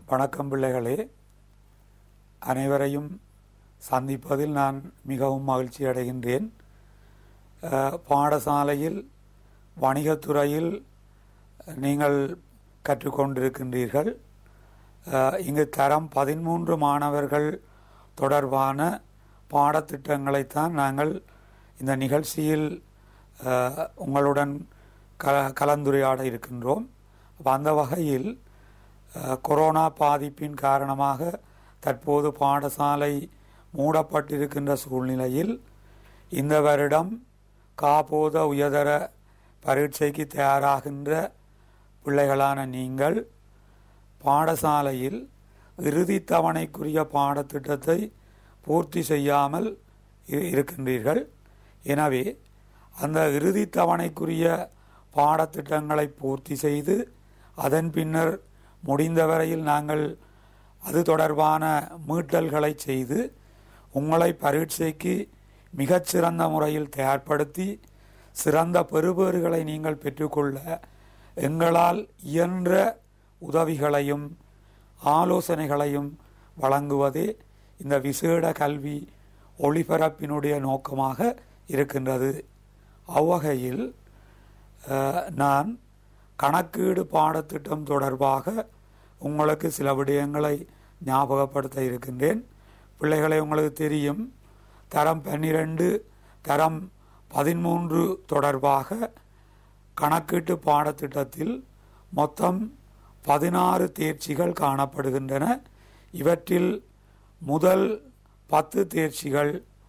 வணக்கம் பிள்ளைகளே அனைவரையும் சந்திப்பதில் நான் மிகவும் மகிழ்ச்சி அடைகின்றேன் அஹ், பாடசாலையில் வணிகத்துறையில் நீங்கள் கற்றுக்கொண்டிருக்கின்றீர்கள் அஹ், இங்கு தரம் பதிமூன்று மாணவர்கள் தொடர்பான பாடத்திட்டங்களைத்தான் நாங்கள் இந்த நிகழ்ச்சியில் அஹ், உங்களுடன் க கலந்துரையாட இருக்கின்றோம் அப்ப அந்த வகையில் அஹ், கொரோனா பாதிப்பின் காரணமாக தற்போது பாடசாலை மூடப்பட்டிருக்கின்ற சூழ்நிலையில் இந்த வருடம் காபோத உயர்தர பரீட்சைக்கு தயாராகின்ற பிள்ளைகளான நீங்கள் பாடசாலையில் இறுதி தவணைக்குரிய பாடத்திட்டத்தை பூர்த்தி செய்யாமல் இரு- இருக்கின்றீர்கள் எனவே அந்த இறுதி தவணைக்குரிய பாடத்திட்டங்களை பூர்த்தி செய்து அதன் பின்னர் முடிந்தவரையில் நாங்கள் அது தொடர்பான மீட்டல்களை செய்து உங்களை பரீட்சைக்கு மிகச்சிறந்த முறையில் தயார்படுத்தி சிறந்த பெறுபேறுகளை நீங்கள் பெற்றுக்கொள்ள எங்களால் இயன்ற உதவிகளையும் ஆலோசனைகளையும் வழங்குவதே இந்த விசேட கல்வி ஒளிபரப்பினுடைய நோக்கமாக இருக்கின்றது அவ்வகையில் அஹ், நான் கணக்கீடு பாடத்திட்டம் தொடர்பாக உங்களுக்கு சில விடயங்களை ஞாபகப்படுத்த இருக்கின்றேன் பிள்ளைகளை உங்களுக்கு தெரியும் தரம் பன்னிரண்டு தரம் பதிமூன்று தொடர்பாக கணக்கீட்டு பாடத்திட்டத்தில் மொத்தம் பதினாறு தேர்ச்சிகள் காணப்படுகின்றன இவற்றில் முதல் பத்து தேர்ச்சிகள்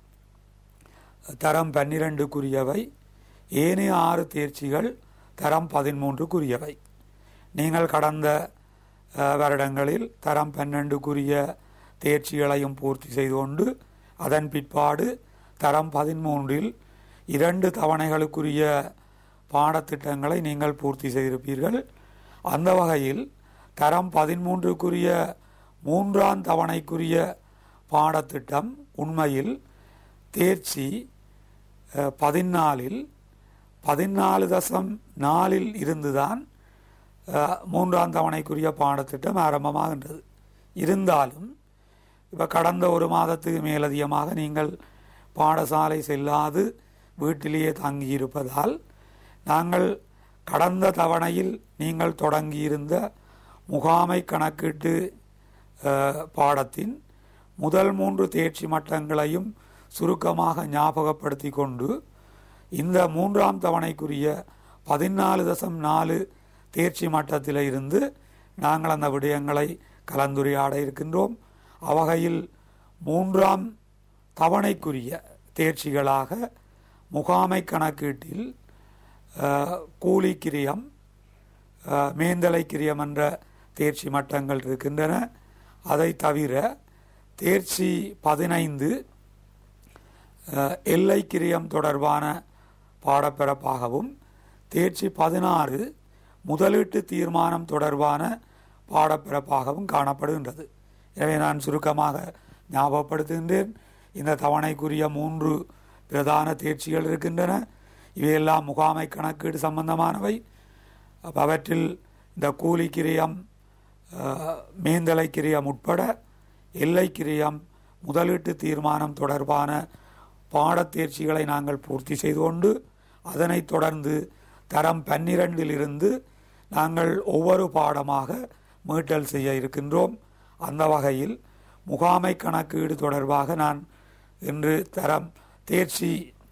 தரம் பன்னிரண்டுக்குரியவை ஏனைய ஆறு தேர்ச்சிகள் தரம் பதிமூன்றுக்குரியவை நீங்கள் கடந்த அஹ், வருடங்களில் தரம் பன்னெண்டுக்குரிய தேர்ச்சிகளையும் பூர்த்தி செய்து கொண்டு அதன் பிற்பாடு தரம் பதிமூன்றில் இரண்டு தவணைகளுக்குரிய பாடத்திட்டங்களை நீங்கள் பூர்த்தி செய்திருப்பீர்கள் அந்த வகையில் தரம் பதிமூன்றுக்குரிய மூன்றாம் தவணைக்குரிய பாடத்திட்டம் உண்மையில் தேர்ச்சி அஹ், பதினாலில் பதினாலு தசம் நாலில் இருந்துதான் அஹ், மூன்றாம் தவணைக்குரிய பாடத்திட்டம் ஆரம்பமாகின்றது இருந்தாலும் இப்போ கடந்த ஒரு மாதத்துக்கு மேலதிகமாக நீங்கள் பாடசாலை செல்லாது வீட்டிலேயே தங்கியிருப்பதால் நாங்கள் கடந்த தவணையில் நீங்கள் தொடங்கியிருந்த முகாமை கணக்கீட்டு அஹ், பாடத்தின் முதல் மூன்று தேர்ச்சி மட்டங்களையும் சுருக்கமாக ஞாபகப்படுத்தி கொண்டு இந்த மூன்றாம் தவணைக்குரிய பதினாலு தசம் நாலு தேர்ச்சி மட்டத்தில் இருந்து நாங்கள் அந்த விடயங்களை கலந்துரையாட இருக்கின்றோம் அவ்வகையில் மூன்றாம் தவணைக்குரிய தேர்ச்சிகளாக முகாமை கணக்கீட்டில் அஹ், கூலி கிரியம் அஹ், மேந்தலை கிரியம் என்ற தேர்ச்சி மட்டங்கள் இருக்கின்றன அதை தவிர தேர்ச்சி பதினைந்து அஹ், எல்லை கிரியம் தொடர்பான பாடப்பிறப்பாகவும் தேர்ச்சி பதினாறு முதலீட்டு தீர்மானம் தொடர்பான பாடப்பிறப்பாகவும் காணப்படுகின்றது எனவே நான் சுருக்கமாக ஞாபகப்படுத்துகின்றேன் இந்த தவணைக்குரிய மூன்று பிரதான தேர்ச்சிகள் இருக்கின்றன இவையெல்லாம் முகாமை கணக்கீடு சம்பந்தமானவை அப்ப அவற்றில் இந்த கூலி கிரியம் அஹ், மேந்தலை கிரியம் உட்பட எல்லை கிரியம் முதலீட்டு தீர்மானம் தொடர்பான பாடத்தேர்ச்சிகளை நாங்கள் பூர்த்தி செய்து கொண்டு அதனைத் தொடர்ந்து தரம் பன்னிரண்டிலிருந்து நாங்கள் ஒவ்வொரு பாடமாக மீட்டல் செய்ய இருக்கின்றோம் அந்த வகையில் முகாமை கணக்கீடு தொடர்பாக நான் இன்று தரம் தேர்ச்சி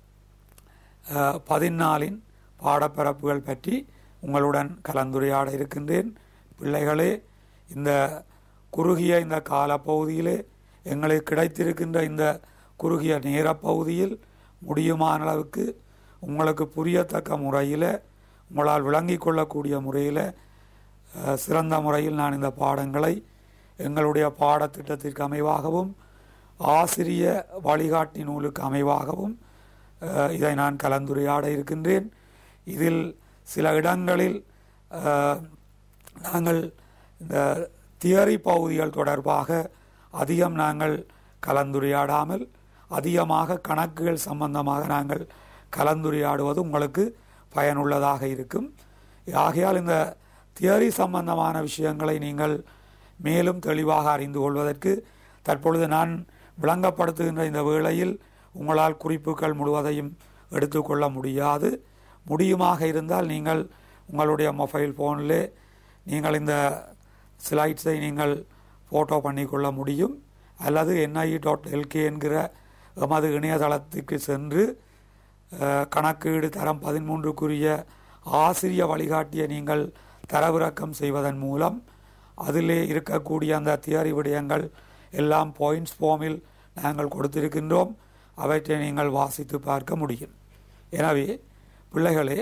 அஹ், பதினாலின் பாடப்பரப்புகள் பற்றி உங்களுடன் கலந்துரையாட இருக்கின்றேன் பிள்ளைகளே இந்த குறுகிய இந்த காலப்பகுதியிலே எங்களுக்கு கிடைத்திருக்கின்ற இந்த குறுகிய நேரப்பகுதியில் முடியுமான அளவுக்கு உங்களுக்கு புரியத்தக்க முறையில் உங்களால் விளங்கிக் கொள்ளக்கூடிய முறையில் அஹ், சிறந்த முறையில் நான் இந்த பாடங்களை எங்களுடைய பாடத்திட்டத்திற்கு அமைவாகவும் ஆசிரிய வழிகாட்டி நூலுக்கு அமைவாகவும் அஹ், இதை நான் கலந்துரையாட இருக்கின்றேன் இதில் சில இடங்களில் அஹ், நாங்கள் இந்த தியரி பகுதிகள் தொடர்பாக அதிகம் நாங்கள் கலந்துரையாடாமல் அதிகமாக கணக்குகள் சம்பந்தமாக நாங்கள் கலந்துரையாடுவது உங்களுக்கு பயனுள்ளதாக இருக்கும் ஆகையால் இந்த தியரி சம்பந்தமான விஷயங்களை நீங்கள் மேலும் தெளிவாக அறிந்து கொள்வதற்கு தற்பொழுது நான் விளங்கப்படுத்துகின்ற இந்த வேளையில் உங்களால் குறிப்புகள் முழுவதையும் எடுத்துக்கொள்ள முடியாது முடியுமாக இருந்தால் நீங்கள் உங்களுடைய மொபைல் ஃபோனில் நீங்கள் இந்த ஸ்லைட்ஸை நீங்கள் ஃபோட்டோ பண்ணிக்கொள்ள முடியும் அல்லது என்ஐ டாட் எல்கே என்கிற எமது இணையதளத்துக்கு சென்று அஹ், கணக்கீடு தரம் பதிமூன்றுக்குரிய ஆசிரிய வழிகாட்டியை நீங்கள் தரவிறக்கம் செய்வதன் மூலம் அதிலே இருக்கக்கூடிய அந்த தியரி விடயங்கள் எல்லாம் பாயிண்ட்ஸ் ஃபார்மில் நாங்கள் கொடுத்திருக்கின்றோம் அவற்றை நீங்கள் வாசித்து பார்க்க முடியும் எனவே பிள்ளைகளே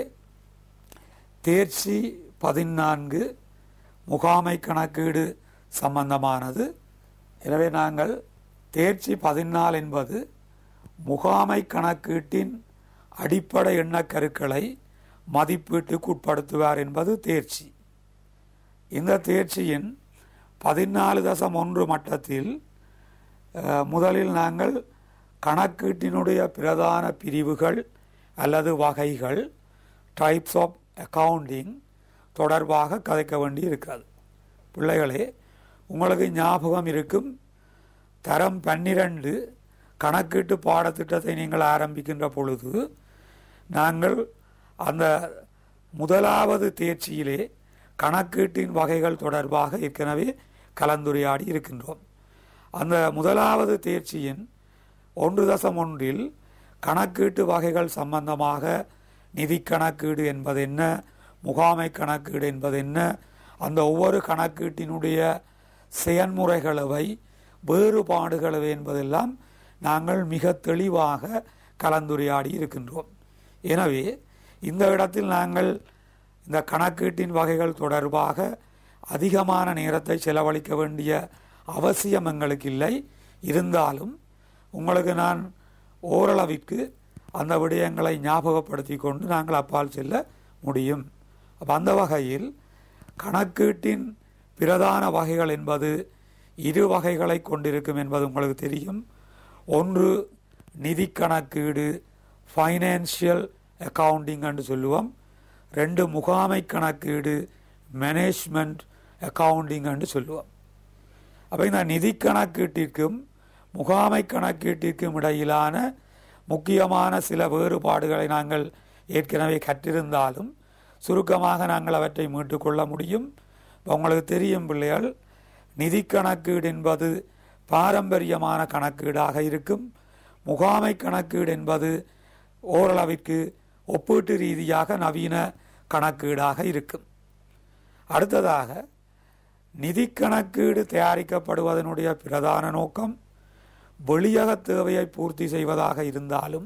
தேர்ச்சி பதினான்கு முகாமை கணக்கீடு சம்பந்தமானது எனவே நாங்கள் தேர்ச்சி பதினாலு என்பது முகாமை கணக்கீட்டின் அடிப்படை எண்ணக்கருக்களை மதிப்பீட்டுக்கு உட்படுத்துவார் என்பது தேர்ச்சி இந்த தேர்ச்சியின் பதினாலு தசம் ஒன்று மட்டத்தில் அஹ், முதலில் நாங்கள் கணக்கீட்டினுடைய பிரதான பிரிவுகள் அல்லது வகைகள் டைப்ஸ் ஆஃப் அக்கவுண்டிங் தொடர்பாக கதைக்க வேண்டி இருக்கிறது பிள்ளைகளே உங்களுக்கு ஞாபகம் இருக்கும் தரம் பன்னிரண்டு கணக்கீட்டு பாடத்திட்டத்தை நீங்கள் ஆரம்பிக்கின்ற பொழுது நாங்கள் அந்த முதலாவது தேர்ச்சியிலே கணக்கீட்டின் வகைகள் தொடர்பாக ஏற்கனவே கலந்துரையாடி இருக்கின்றோம் அந்த முதலாவது தேர்ச்சியின் ஒன்று தசம் ஒன்றில் கணக்கீட்டு வகைகள் சம்பந்தமாக நிதி கணக்கீடு என்பது என்ன முகாமை கணக்கீடு என்பது என்ன அந்த ஒவ்வொரு கணக்கீட்டினுடைய செயன்முறைகளவை வேறுபாடுகளவை என்பதெல்லாம் நாங்கள் மிக தெளிவாக கலந்துரையாடி இருக்கின்றோம் எனவே இந்த இடத்தில் நாங்கள் இந்த கணக்கீட்டின் வகைகள் தொடர்பாக அதிகமான நேரத்தை செலவழிக்க வேண்டிய அவசியம் எங்களுக்கு இல்லை இருந்தாலும் உங்களுக்கு நான் ஓரளவிற்கு அந்த விடயங்களை ஞாபகப்படுத்தி கொண்டு நாங்கள் அப்பால் செல்ல முடியும் அப்ப அந்த வகையில் கணக்கீட்டின் பிரதான வகைகள் என்பது இரு வகைகளை கொண்டிருக்கும் என்பது உங்களுக்கு தெரியும் ஒன்று நிதி கணக்கீடு ஃபைனான்சியல் அக்கவுண்டிங் என்று சொல்லுவோம் ரெண்டு முகாமை கணக்கீடு மேனேஜ்மெண்ட் அக்கவுண்டிங் என்று சொல்லுவோம் அப்போ இந்த நிதி கணக்கீட்டிற்கும் முகாமை கணக்கீட்டிற்கும் இடையிலான முக்கியமான சில வேறுபாடுகளை நாங்கள் ஏற்கனவே கற்றிருந்தாலும் சுருக்கமாக நாங்கள் அவற்றை மீட்டுக்கொள்ள முடியும் இப்ப உங்களுக்கு தெரியும் பிள்ளைகள் நிதி கணக்கீடு என்பது பாரம்பரியமான கணக்கீடாக இருக்கும் முகாமை கணக்கீடு என்பது ஓரளவிற்கு ஒப்பீட்டு ரீதியாக நவீன கணக்கீடாக இருக்கும் அடுத்ததாக நிதி கணக்கீடு தயாரிக்கப்படுவதனுடைய பிரதான நோக்கம் வெளியக தேவையை பூர்த்தி செய்வதாக இருந்தாலும்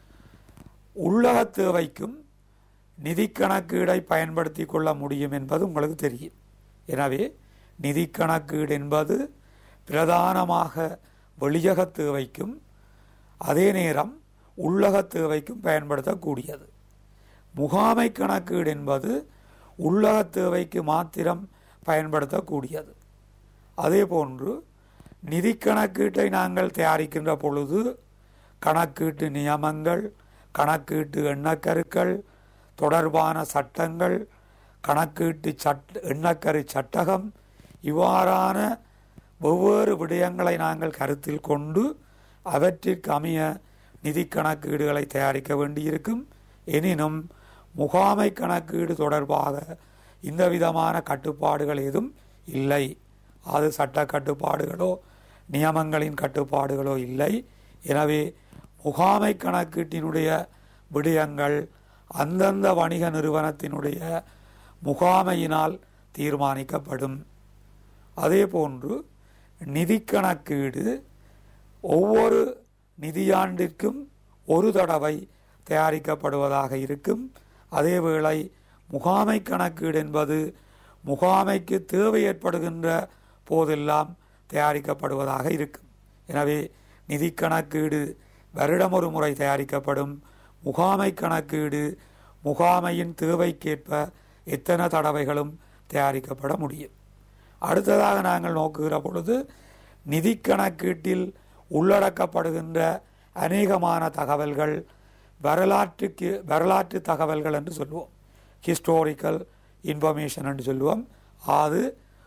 உள்ளக தேவைக்கும் நிதி கணக்கீடை பயன்படுத்தி கொள்ள முடியும் என்பது உங்களுக்கு தெரியும் எனவே நிதி கணக்கீடு என்பது பிரதானமாக வெளியக தேவைக்கும் அதே நேரம் உள்ளக தேவைக்கும் பயன்படுத்தக்கூடியது முகாமை கணக்கீடு என்பது உள்ளக தேவைக்கு மாத்திரம் பயன்படுத்தக்கூடியது அதே போன்று நிதி கணக்கீட்டை நாங்கள் தயாரிக்கின்ற பொழுது கணக்கீட்டு நியமங்கள் கணக்கீட்டு எண்ணக்கருக்கள் தொடர்பான சட்டங்கள் கணக்கீட்டு சட் எண்ணக்கரு சட்டகம் இவ்வாறான வெவ்வேறு விடயங்களை நாங்கள் கருத்தில் கொண்டு அவற்றிற்கு அமைய நிதி கணக்கீடுகளை தயாரிக்க வேண்டியிருக்கும் எனினும் முகாமை கணக்கீடு தொடர்பாக இந்த விதமான கட்டுப்பாடுகள் ஏதும் இல்லை அது சட்ட கட்டுப்பாடுகளோ நியமங்களின் கட்டுப்பாடுகளோ இல்லை எனவே முகாமை கணக்கீட்டினுடைய விடயங்கள் அந்தந்த வணிக நிறுவனத்தினுடைய முகாமையினால் தீர்மானிக்கப்படும் அதே போன்று நிதி கணக்கீடு ஒவ்வொரு நிதியாண்டிற்கும் ஒரு தடவை தயாரிக்கப்படுவதாக இருக்கும் அதேவேளை முகாமை கணக்கீடு என்பது முகாமைக்கு தேவை ஏற்படுகின்ற போதெல்லாம் தயாரிக்கப்படுவதாக இருக்கும் எனவே நிதி கணக்கீடு வருடம் ஒரு முறை தயாரிக்கப்படும் முகாமை கணக்கீடு முகாமையின் தேவைக்கேற்ப எத்தனை தடவைகளும் தயாரிக்கப்பட முடியும் அடுத்ததாக நாங்கள் நோக்குகிற பொழுது நிதி கணக்கீட்டில் உள்ளடக்கப்படுகின்ற அநேகமான தகவல்கள் வரலாற்றுக்கு வரலாற்று தகவல்கள் என்று சொல்லுவோம் ஹிஸ்டோரிக்கல் இன்ஃபர்மேஷன் என்று சொல்லுவோம் அது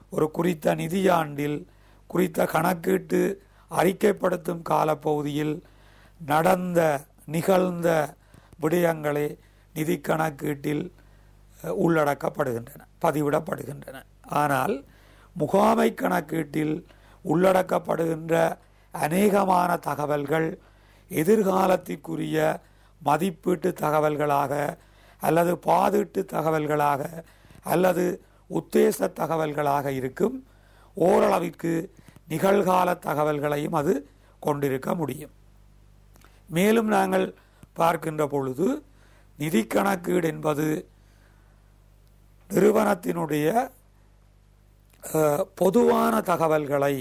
ஒரு குறித்த நிதியாண்டில் குறித்த கணக்கீட்டு அறிக்கைப்படுத்தும் காலப்பகுதியில் நடந்த நிகழ்ந்த விடயங்களே நிதி கணக்கீட்டில் அஹ், உள்ளடக்கப்படுகின்றன பதிவிடப்படுகின்றன ஆனால் முகாமை கணக்கீட்டில் உள்ளடக்கப்படுகின்ற அநேகமான தகவல்கள் எதிர்காலத்திற்குரிய மதிப்பீட்டு தகவல்களாக அல்லது பாதீட்டு தகவல்களாக அல்லது உத்தேச தகவல்களாக இருக்கும் ஓரளவிற்கு நிகழ்கால தகவல்களையும் அது கொண்டிருக்க முடியும் மேலும் நாங்கள் பார்க்கின்ற பொழுது நிதி கணக்கீடு என்பது நிறுவனத்தினுடைய அஹ், பொதுவான தகவல்களை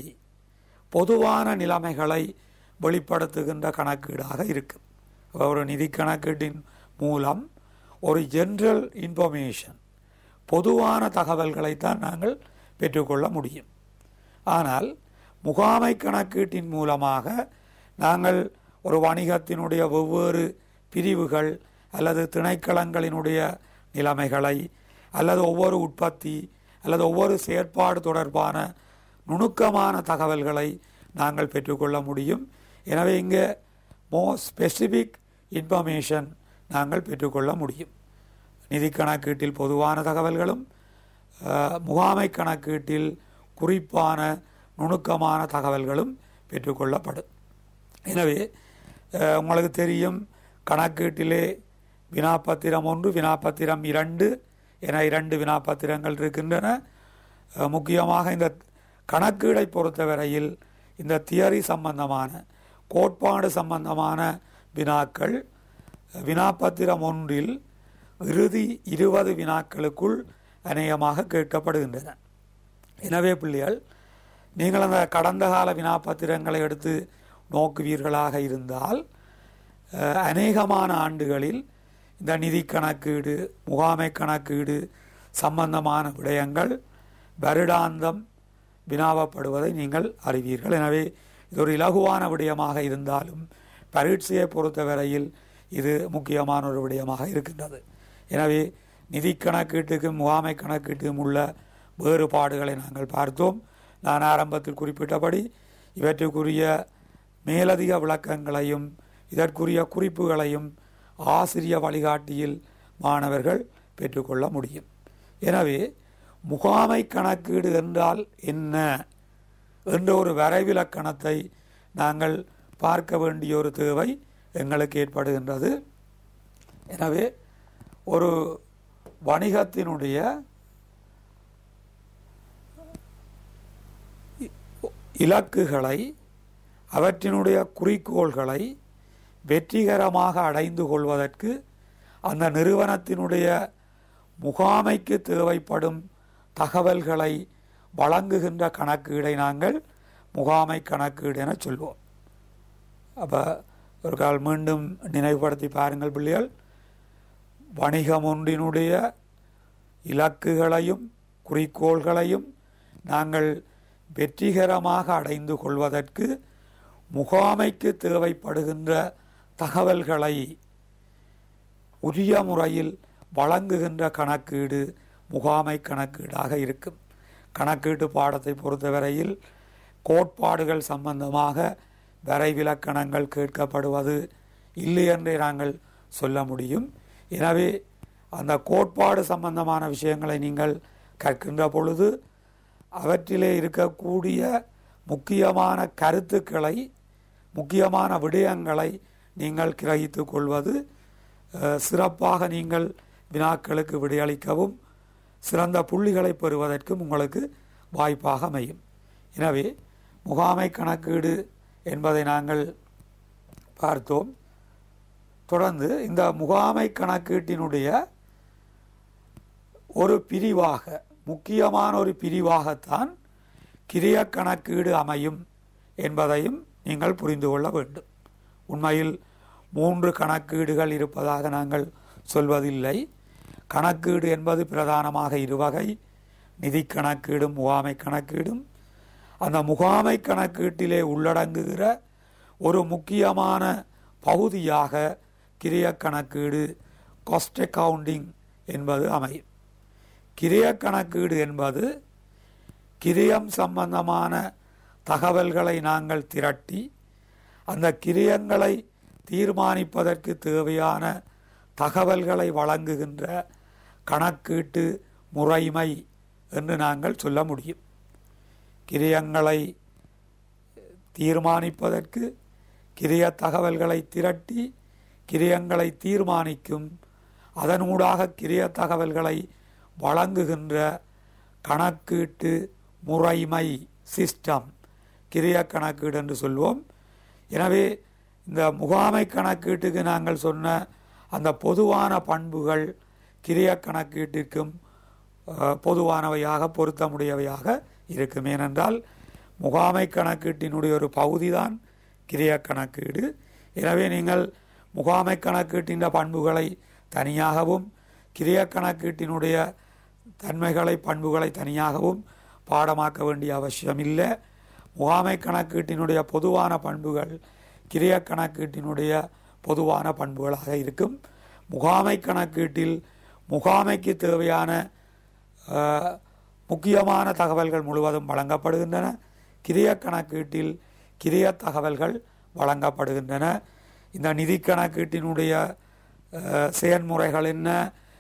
பொதுவான நிலைமைகளை வெளிப்படுத்துகின்ற கணக்கீடாக இருக்கும் ஒரு நிதி கணக்கீட்டின் மூலம் ஒரு ஜென்ரல் இன்ஃபர்மேஷன் பொதுவான தகவல்களைத்தான் நாங்கள் பெற்றுக்கொள்ள முடியும் ஆனால் முகாமை கணக்கீட்டின் மூலமாக நாங்கள் ஒரு வணிகத்தினுடைய வெவ்வேறு பிரிவுகள் அல்லது திணைக்களங்களினுடைய நிலைமைகளை அல்லது ஒவ்வொரு உற்பத்தி அல்லது ஒவ்வொரு செயற்பாடு தொடர்பான நுணுக்கமான தகவல்களை நாங்கள் பெற்றுக்கொள்ள முடியும் எனவே இங்கே மோ ஸ்பெசிபிக் இன்ஃபர்மேஷன் நாங்கள் பெற்றுக்கொள்ள முடியும் நிதி கணக்கீட்டில் பொதுவான தகவல்களும் அஹ், முகாமை கணக்கீட்டில் குறிப்பான நுணுக்கமான தகவல்களும் பெற்றுக்கொள்ளப்படும் எனவே அஹ், உங்களுக்கு தெரியும் கணக்கீட்டிலே வினாப்பத்திரம் ஒன்று வினாப்பத்திரம் இரண்டு என இரண்டு வினாப்பத்திரங்கள் இருக்கின்றன அஹ், முக்கியமாக இந்த கணக்கீடை பொறுத்தவரையில் இந்த தியரி சம்பந்தமான கோட்பாடு சம்பந்தமான வினாக்கள் வினாப்பத்திரம் ஒன்றில் இறுதி இருபது வினாக்களுக்குள் அநேகமாக கேட்கப்படுகின்றன எனவே பிள்ளைகள் நீங்கள் அந்த கடந்த கால வினாப்பத்திரங்களை எடுத்து நோக்குவீர்களாக இருந்தால் அஹ், அநேகமான ஆண்டுகளில் இந்த நிதி கணக்கீடு முகாமை கணக்கீடு சம்பந்தமான விடயங்கள் வருடாந்தம் வினாவப்படுவதை நீங்கள் அறிவீர்கள் எனவே இது ஒரு இலகுவான விடயமாக இருந்தாலும் பரீட்சையை பொறுத்தவரையில் இது முக்கியமான ஒரு விடயமாக இருக்கின்றது எனவே நிதி கணக்கீட்டுக்கும் முகாமை கணக்கீட்டுக்கும் உள்ள வேறுபாடுகளை நாங்கள் பார்த்தோம் நான் ஆரம்பத்தில் குறிப்பிட்டபடி இவற்றுக்குரிய மேலதிக விளக்கங்களையும் இதற்குரிய குறிப்புகளையும் ஆசிரிய வழிகாட்டியில் மாணவர்கள் பெற்றுக்கொள்ள முடியும் எனவே முகாமை கணக்கீடு என்றால் என்ன என்ற ஒரு வரைவிலக்கணத்தை நாங்கள் பார்க்க வேண்டிய ஒரு தேவை எங்களுக்கு ஏற்படுகின்றது எனவே ஒரு வணிகத்தினுடைய இ- இலக்குகளை அவற்றினுடைய குறிக்கோள்களை வெற்றிகரமாக அடைந்து கொள்வதற்கு அந்த நிறுவனத்தினுடைய முகாமைக்கு தேவைப்படும் தகவல்களை வழங்குகின்ற கணக்கீடை நாங்கள் முகாமை கணக்கீடு என சொல்வோம் அப்போ ஒரு கால் மீண்டும் நினைவுபடுத்தி பாருங்கள் பிள்ளைகள் வணிகம் ஒன்றினுடைய இலக்குகளையும் குறிக்கோள்களையும் நாங்கள் வெற்றிகரமாக அடைந்து கொள்வதற்கு முகாமைக்கு தேவைப்படுகின்ற தகவல்களை உரிய முறையில் வழங்குகின்ற கணக்கீடு முகாமை கணக்கீடாக இருக்கும் கணக்கீட்டு பாடத்தை பொறுத்தவரையில் கோட்பாடுகள் சம்பந்தமாக வரைவிலக்கணங்கள் கேட்கப்படுவது இல்லை என்றே நாங்கள் சொல்ல முடியும் எனவே அந்த கோட்பாடு சம்பந்தமான விஷயங்களை நீங்கள் கற்கின்ற பொழுது அவற்றிலே இருக்கக்கூடிய முக்கியமான கருத்துக்களை முக்கியமான விடயங்களை நீங்கள் கிரகித்து கொள்வது அஹ், சிறப்பாக நீங்கள் வினாக்களுக்கு விடையளிக்கவும் சிறந்த புள்ளிகளை பெறுவதற்கும் உங்களுக்கு வாய்ப்பாக அமையும் எனவே முகாமை கணக்கீடு என்பதை நாங்கள் பார்த்தோம் தொடர்ந்து இந்த முகாமை கணக்கீட்டினுடைய ஒரு பிரிவாக முக்கியமான ஒரு பிரிவாகத்தான் கிரிய கணக்கீடு அமையும் என்பதையும் நீங்கள் புரிந்து கொள்ள வேண்டும் உண்மையில் மூன்று கணக்கீடுகள் இருப்பதாக நாங்கள் சொல்வதில்லை கணக்கீடு என்பது பிரதானமாக இருவகை நிதி கணக்கீடும் முகாமை கணக்கீடும் அந்த முகாமை கணக்கீட்டிலே உள்ளடங்குகிற ஒரு முக்கியமான பகுதியாக கிரிய கணக்கீடு காஸ்ட் அக்கவுண்டிங் என்பது அமையும் கிரிய கணக்கீடு என்பது கிரியம் சம்பந்தமான தகவல்களை நாங்கள் திரட்டி அந்த கிரியங்களை தீர்மானிப்பதற்கு தேவையான தகவல்களை வழங்குகின்ற கணக்கீட்டு முறைமை என்று நாங்கள் சொல்ல முடியும் கிரியங்களை தீர்மானிப்பதற்கு கிரிய தகவல்களை திரட்டி கிரியங்களை தீர்மானிக்கும் அதனூடாக கிரிய தகவல்களை வழங்குகின்ற கணக்கீட்டு முறைமை சிஸ்டம் கிரிய கணக்கீடு என்று சொல்வோம் எனவே இந்த முகாமை கணக்கீட்டுக்கு நாங்கள் சொன்ன அந்த பொதுவான பண்புகள் கிரிய கணக்கீட்டிற்கும் அஹ், பொதுவானவையாக பொருத்தமுடையவையாக இருக்கும் ஏனென்றால் முகாமை கணக்கீட்டினுடைய ஒரு பகுதிதான் கிரிய கணக்கீடு எனவே நீங்கள் முகாமை கணக்கீட்டின் பண்புகளை தனியாகவும் கிரிய கணக்கீட்டினுடைய தன்மைகளை பண்புகளை தனியாகவும் பாடமாக்க வேண்டிய அவசியம் இல்லை முகாமை கணக்கீட்டினுடைய பொதுவான பண்புகள் கிரிய கணக்கீட்டினுடைய பொதுவான பண்புகளாக இருக்கும் முகாமை கணக்கீட்டில் முகாமைக்கு தேவையான அஹ், முக்கியமான தகவல்கள் முழுவதும் வழங்கப்படுகின்றன கிரிய கணக்கீட்டில் கிரிய தகவல்கள் வழங்கப்படுகின்றன இந்த நிதி கணக்கீட்டினுடைய அஹ், செயல்முறைகள் என்ன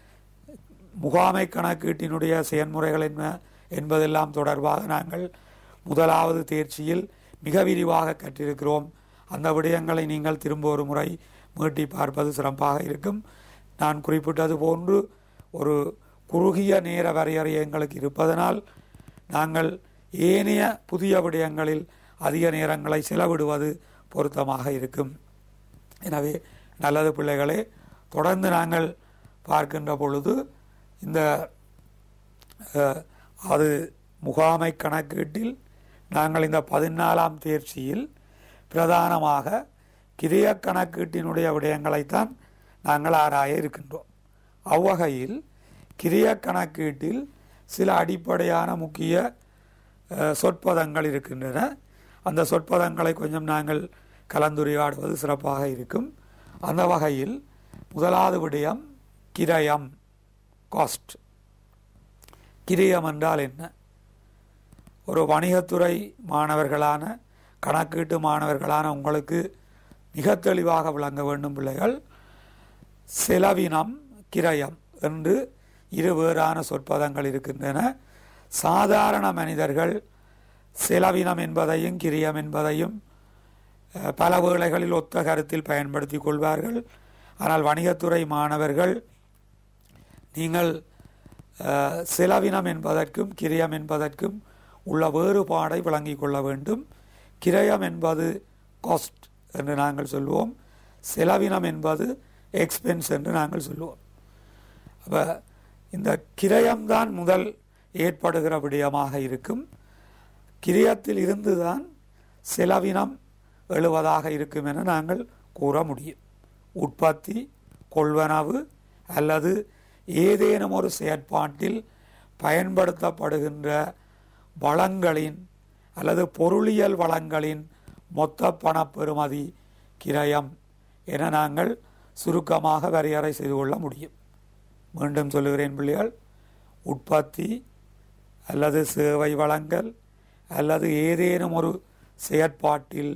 முகாமை கணக்கீட்டினுடைய செயல்முறைகள் என்ன என்பதெல்லாம் தொடர்பாக நாங்கள் முதலாவது தேர்ச்சியில் மிக விரிவாக கற்றிருக்கிறோம் அந்த விடயங்களை நீங்கள் திரும்ப ஒரு முறை மீட்டி பார்ப்பது சிறப்பாக இருக்கும் நான் குறிப்பிட்டது போன்று ஒரு குறுகிய நேர வரையறை எங்களுக்கு இருப்பதனால் நாங்கள் ஏனைய புதிய விடயங்களில் அதிக நேரங்களை செலவிடுவது பொருத்தமாக இருக்கும் எனவே நல்லது பிள்ளைகளே தொடர்ந்து நாங்கள் பார்க்கின்ற பொழுது இந்த அஹ், அது முகாமை கணக்கீட்டில் நாங்கள் இந்த பதினாலாம் தேர்ச்சியில் பிரதானமாக கிரிய கணக்கீட்டினுடைய விடயங்களைத்தான் நாங்கள் ஆராய இருக்கின்றோம் அவ்வகையில் கிரிய கணக்கீட்டில் சில அடிப்படையான முக்கிய அஹ், சொற்பதங்கள் இருக்கின்றன அந்த சொற்பதங்களை கொஞ்சம் நாங்கள் கலந்துரையாடுவது சிறப்பாக இருக்கும் அந்த வகையில் முதலாவது விடயம் கிரயம் காஸ்ட் கிரியம் என்றால் என்ன ஒரு வணிகத்துறை மாணவர்களான கணக்கீட்டு மாணவர்களான உங்களுக்கு மிக தெளிவாக விளங்க வேண்டும் பிள்ளைகள் செலவினம் கிரயம் என்று இரு வேறான சொற்பதங்கள் இருக்கின்றன சாதாரண மனிதர்கள் செலவினம் என்பதையும் கிரியம் என்பதையும் அஹ், பல வேளைகளில் ஒத்த கருத்தில் பயன்படுத்திக் கொள்வார்கள் ஆனால் வணிகத்துறை மாணவர்கள் நீங்கள் அஹ், செலவினம் என்பதற்கும் கிரயம் என்பதற்கும் உள்ள வேறுபாடை விளங்கிக் கொள்ள வேண்டும் கிரயம் என்பது காஸ்ட் என்று நாங்கள் சொல்லுவோம் செலவினம் என்பது எக்ஸ்பென்ஸ் என்று நாங்கள் சொல்லுவோம் அப்போ இந்த கிரயம்தான் முதல் ஏற்படுகிற விடயமாக இருக்கும் கிரியத்தில் இருந்துதான் செலவினம் எழுவதாக இருக்கும் என நாங்கள் கூற முடியும் உற்பத்தி கொள்வனவு அல்லது ஏதேனும் ஒரு செயற்பாட்டில் பயன்படுத்தப்படுகின்ற வளங்களின் அல்லது பொருளியல் வளங்களின் மொத்த பணப்பெறுமதி கிரயம் என நாங்கள் சுருக்கமாக வரையறை செய்து கொள்ள முடியும் மீண்டும் சொல்லுகிறேன் பிள்ளைகள் உற்பத்தி அல்லது சேவை வளங்கள் அல்லது ஏதேனும் ஒரு செயற்பாட்டில்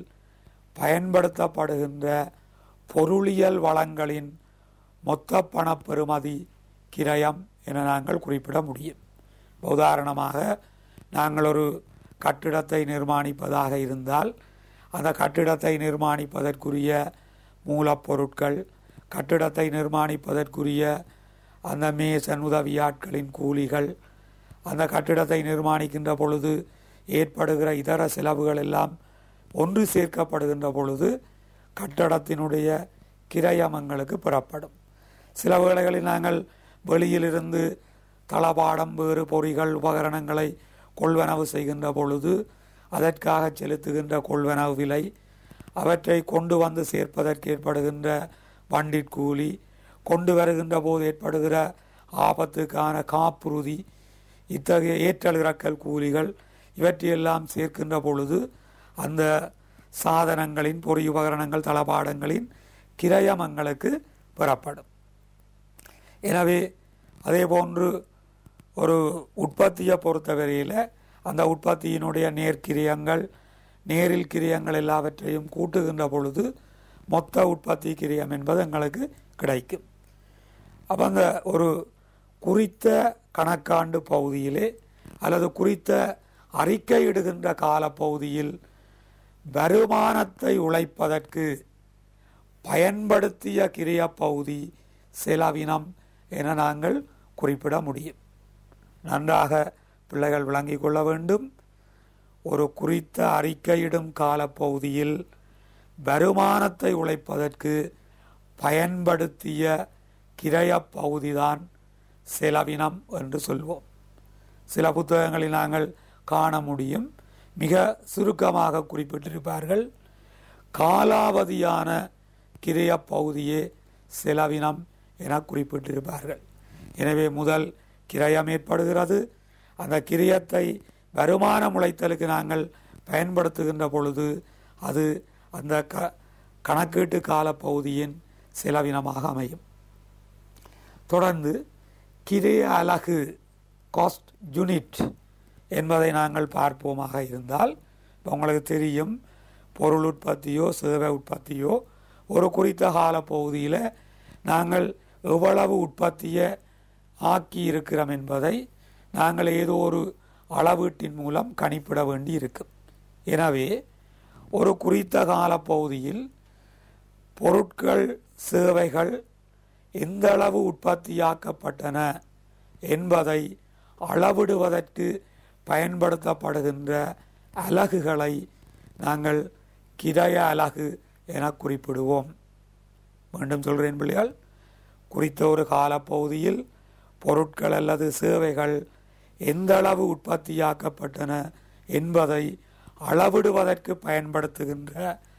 பயன்படுத்தப்படுகின்ற பொருளியல் வளங்களின் மொத்த பணப்பெறுமதி கிரயம் என நாங்கள் குறிப்பிட முடியும் உதாரணமாக நாங்கள் ஒரு கட்டிடத்தை நிர்மாணிப்பதாக இருந்தால் அந்த கட்டிடத்தை நிர்மாணிப்பதற்குரிய மூலப்பொருட்கள் கட்டிடத்தை நிர்மாணிப்பதற்குரிய அந்த மேசன் உதவியாட்களின் கூலிகள் அந்த கட்டிடத்தை நிர்மாணிக்கின்ற பொழுது ஏற்படுகிற இதர செலவுகள் எல்லாம் ஒன்று சேர்க்கப்படுகின்ற பொழுது கட்டடத்தினுடைய கிரயமங்களுக்கு பெறப்படும் சில வேளைகளில் நாங்கள் வெளியிலிருந்து தளபாடம் வேறு பொறிகள் உபகரணங்களை கொள்வனவு செய்கின்ற பொழுது அதற்காக செலுத்துகின்ற கொள்வனவு விலை அவற்றை கொண்டு வந்து சேர்ப்பதற்கு ஏற்படுகின்ற வண்டிற்கூலி கொண்டு வருகின்ற போது ஏற்படுகிற ஆபத்துக்கான காப்புறுதி இத்தகைய ஏற்றல் இறக்கல் கூலிகள் இவற்றையெல்லாம் சேர்க்கின்ற பொழுது அந்த சாதனங்களின் பொறி உபகரணங்கள் தளபாடங்களின் கிரயமங்களுக்கு பெறப்படும் எனவே அதே போன்று ஒரு உற்பத்தியை பொறுத்தவரையில் அந்த உற்பத்தியினுடைய நேர்க்கிரியங்கள் நேரில் கிரியங்கள் எல்லாவற்றையும் கூட்டுகின்ற பொழுது மொத்த உற்பத்தி கிரியம் என்பது எங்களுக்கு கிடைக்கும் அப்போ அந்த ஒரு குறித்த கணக்காண்டு பகுதியிலே அல்லது குறித்த அறிக்கையிடுகின்ற காலப்பகுதியில் வருமானத்தை உழைப்பதற்கு பயன்படுத்திய கிரிய பகுதி செலவினம் என நாங்கள் குறிப்பிட முடியும் நன்றாக பிள்ளைகள் விளங்கிக் கொள்ள வேண்டும் ஒரு குறித்த அறிக்கையிடும் காலப்பகுதியில் வருமானத்தை உழைப்பதற்கு பயன்படுத்திய கிரய பகுதிதான் செலவினம் என்று சொல்வோம் சில புத்தகங்களில் நாங்கள் காண முடியும் மிக சுருக்கமாக குறிப்பிட்டிருப்பார்கள் காலாவதியான கிரிய பகுதியே செலவினம் என குறிப்பிட்டிருப்பார்கள் எனவே முதல் கிரயம் ஏற்படுகிறது அந்த கிரியத்தை வருமான முளைத்தலுக்கு நாங்கள் பயன்படுத்துகின்ற பொழுது அது அந்த க கணக்கீட்டு கால பகுதியின் செலவினமாக அமையும் தொடர்ந்து கிரிய அலகு காஸ்ட் யூனிட் என்பதை நாங்கள் பார்ப்போமாக இருந்தால் இப்போ உங்களுக்கு தெரியும் பொருள் உற்பத்தியோ சேவை உற்பத்தியோ ஒரு குறித்த கால பகுதியில் நாங்கள் எவ்வளவு உற்பத்தியை ஆக்கி இருக்கிறோம் என்பதை நாங்கள் ஏதோ ஒரு அளவீட்டின் மூலம் கணிப்பிட வேண்டி இருக்கும் எனவே ஒரு குறித்த காலப்பகுதியில் பொருட்கள் சேவைகள் எந்த அளவு உற்பத்தியாக்கப்பட்டன என்பதை அளவிடுவதற்கு பயன்படுத்தப்படுகின்ற அலகுகளை நாங்கள் கிரய அலகு என குறிப்பிடுவோம் மீண்டும் சொல்கிறேன் பிள்ளைகள் குறித்த ஒரு காலப்பகுதியில் பொருட்கள் அல்லது சேவைகள் எந்த அளவு உற்பத்தியாக்கப்பட்டன என்பதை அளவிடுவதற்கு பயன்படுத்துகின்ற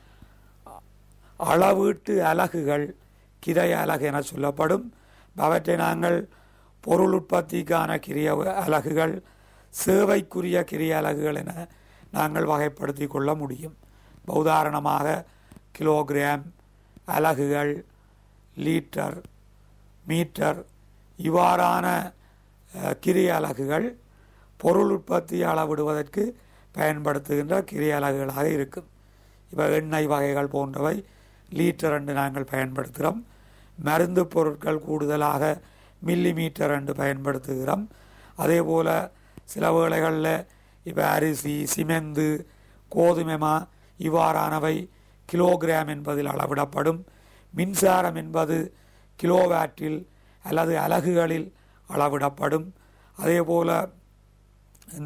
அளவீட்டு அலகுகள் கிரிய அலகு என சொல்லப்படும் அவற்றை நாங்கள் பொருள் உற்பத்திக்கான கிரிய அலகுகள் சேவைக்குரிய கிரிய அலகுகள் என நாங்கள் வகைப்படுத்தி கொள்ள முடியும் உதாரணமாக கிலோகிராம் அலகுகள் லீட்டர் மீட்டர் இவ்வாறான அஹ், கிரிய அலகுகள் பொருள் உற்பத்தியை அளவிடுவதற்கு பயன்படுத்துகின்ற கிரிய அலகுகளாக இருக்கும் இப்போ எண்ணெய் வகைகள் போன்றவை லீட்டர் என்று நாங்கள் பயன்படுத்துகிறோம் மருந்து பொருட்கள் கூடுதலாக மில்லி மீட்டர் என்று பயன்படுத்துகிறோம் அதே போல் சில வேளைகளில் இப்போ அரிசி சிமெந்து கோதுமைமா இவ்வாறானவை கிலோகிராம் என்பதில் அளவிடப்படும் மின்சாரம் என்பது கிலோவாட்டில் அல்லது அலகுகளில் அளவிடப்படும் அதே போல் இந்த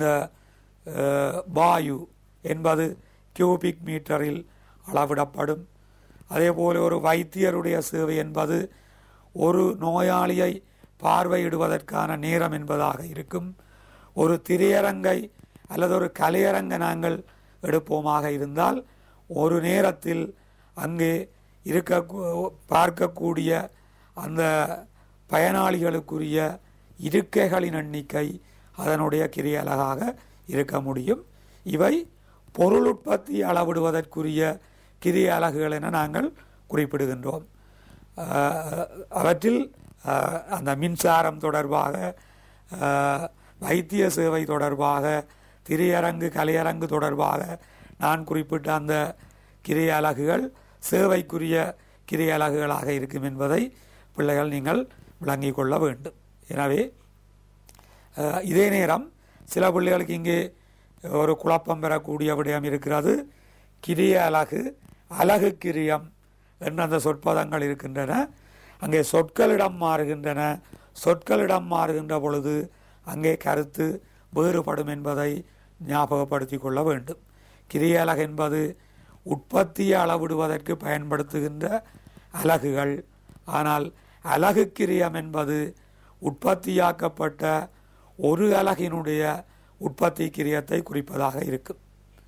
அஹ், வாயு என்பது கியூபிக் மீட்டரில் அளவிடப்படும் அதே போல ஒரு வைத்தியருடைய சேவை என்பது ஒரு நோயாளியை பார்வையிடுவதற்கான நேரம் என்பதாக இருக்கும் ஒரு திரையரங்கை அல்லது ஒரு கலையரங்கை நாங்கள் எடுப்போமாக இருந்தால் ஒரு நேரத்தில் அங்கே இருக்க பார்க்கக்கூடிய அந்த பயனாளிகளுக்குரிய இருக்கைகளின் எண்ணிக்கை அதனுடைய கிரிய அலகாக இருக்க முடியும் இவை பொருள் உற்பத்தி அளவிடுவதற்குரிய கிரிய அலகுகள் என நாங்கள் குறிப்பிடுகின்றோம் அஹ், அவற்றில் அஹ், அந்த மின்சாரம் தொடர்பாக அஹ், வைத்திய சேவை தொடர்பாக திரையரங்கு கலையரங்கு தொடர்பாக நான் குறிப்பிட்ட அந்த கிரிய அலகுகள் சேவைக்குரிய கிரிய அலகுகளாக இருக்கும் என்பதை பிள்ளைகள் நீங்கள் விளங்கிக் கொள்ள வேண்டும் எனவே அஹ், இதே நேரம் சில பிள்ளைகளுக்கு இங்கே ஒரு குழப்பம் பெறக்கூடிய விடயம் இருக்கிறது கிரிய அலகு அலகு கிரியம் என்ற அந்த சொற்பதங்கள் இருக்கின்றன அங்கே சொற்களிடம் மாறுகின்றன சொற்களிடம் மாறுகின்ற பொழுது அங்கே கருத்து வேறுபடும் என்பதை ஞாபகப்படுத்திக் கொள்ள வேண்டும் கிரிய அலகு என்பது உற்பத்தியை அளவிடுவதற்கு பயன்படுத்துகின்ற அலகுகள் ஆனால் அலகு கிரியம் என்பது உற்பத்தியாக்கப்பட்ட ஒரு அலகினுடைய உற்பத்தி கிரியத்தை குறிப்பதாக இருக்கும்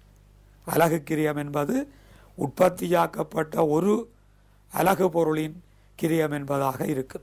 அலகு கிரியம் என்பது உற்பத்தியாக்கப்பட்ட ஒரு அலகு பொருளின் கிரியம் என்பதாக இருக்கும்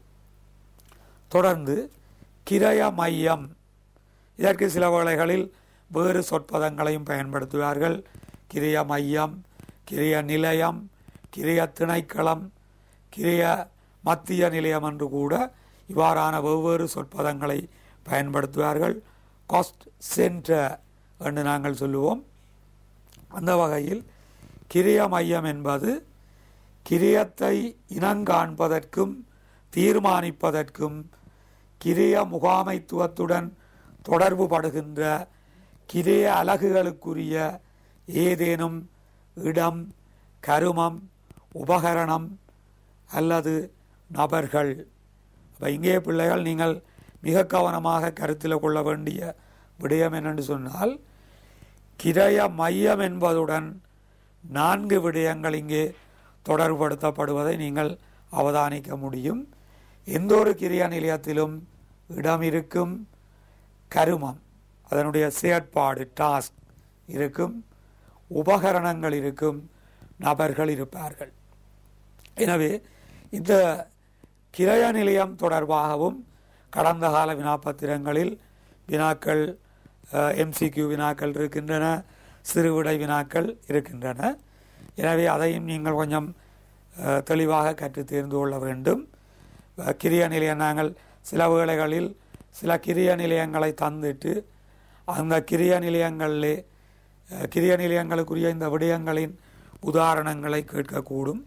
தொடர்ந்து கிரய மையம் இதற்கு சில வேளைகளில் வேறு சொற்பதங்களையும் பயன்படுத்துவார்கள் கிரிய மையம் கிரிய நிலையம் கிரிய திணைக்களம் கிரிய மத்திய நிலையம் என்று கூட இவ்வாறான வெவ்வேறு சொற்பதங்களை பயன்படுத்துவார்கள் காஸ்ட் சென்டர் என்று நாங்கள் சொல்லுவோம் அந்த வகையில் கிரிய மையம் என்பது கிரியத்தை இனங்காண்பதற்கும் தீர்மானிப்பதற்கும் கிரிய முகாமைத்துவத்துடன் தொடர்பு படுகின்ற கிரிய அலகுகளுக்குரிய ஏதேனும் இடம் கருமம் உபகரணம் அல்லது நபர்கள் அப்போ இங்கே பிள்ளைகள் நீங்கள் மிக கவனமாக கருத்தில் கொள்ள வேண்டிய விடயம் என்னென்று சொன்னால் கிரய மையம் என்பதுடன் நான்கு விடயங்கள் இங்கே தொடர்புபடுத்தப்படுவதை நீங்கள் அவதானிக்க முடியும் எந்த ஒரு கிரியா நிலையத்திலும் இடம் இருக்கும் கருமம் அதனுடைய செயற்பாடு டாஸ்க் இருக்கும் உபகரணங்கள் இருக்கும் நபர்கள் இருப்பார்கள் எனவே இந்த கிரய நிலையம் தொடர்பாகவும் கடந்த கால வினாப்பத்திரங்களில் வினாக்கள் எம்சிக்யூ வினாக்கள் இருக்கின்றன சிறுவிடை வினாக்கள் இருக்கின்றன எனவே அதையும் நீங்கள் கொஞ்சம் அஹ், தெளிவாக கற்று தேர்ந்து கொள்ள வேண்டும் அஹ், கிரிய நிலையம் நாங்கள் சில வேளைகளில் சில கிரிய நிலையங்களை தந்துட்டு அந்த கிரிய நிலையங்களிலே அஹ், கிரிய நிலையங்களுக்குரிய இந்த விடயங்களின் உதாரணங்களை கேட்கக்கூடும்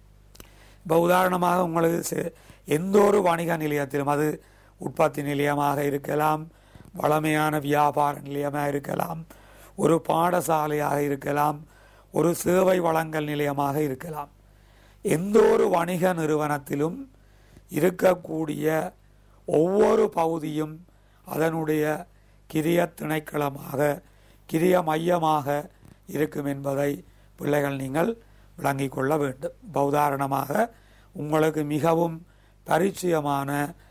இப்போ உதாரணமாக உங்களுக்கு செ- எந்த ஒரு வணிக நிலையத்திலும் அது உற்பத்தி நிலையமாக இருக்கலாம் வளமையான வியாபார நிலையமாக இருக்கலாம் ஒரு பாடசாலையாக இருக்கலாம் ஒரு சேவை வழங்கல் நிலையமாக இருக்கலாம் எந்த ஒரு வணிக நிறுவனத்திலும் இருக்கக்கூடிய ஒவ்வொரு பகுதியும் அதனுடைய கிரிய திணைக்களமாக கிரிய மையமாக இருக்கும் என்பதை பிள்ளைகள் நீங்கள் விளங்கிக் கொள்ள வேண்டும் இப்ப உதாரணமாக உங்களுக்கு மிகவும் பரிச்சயமான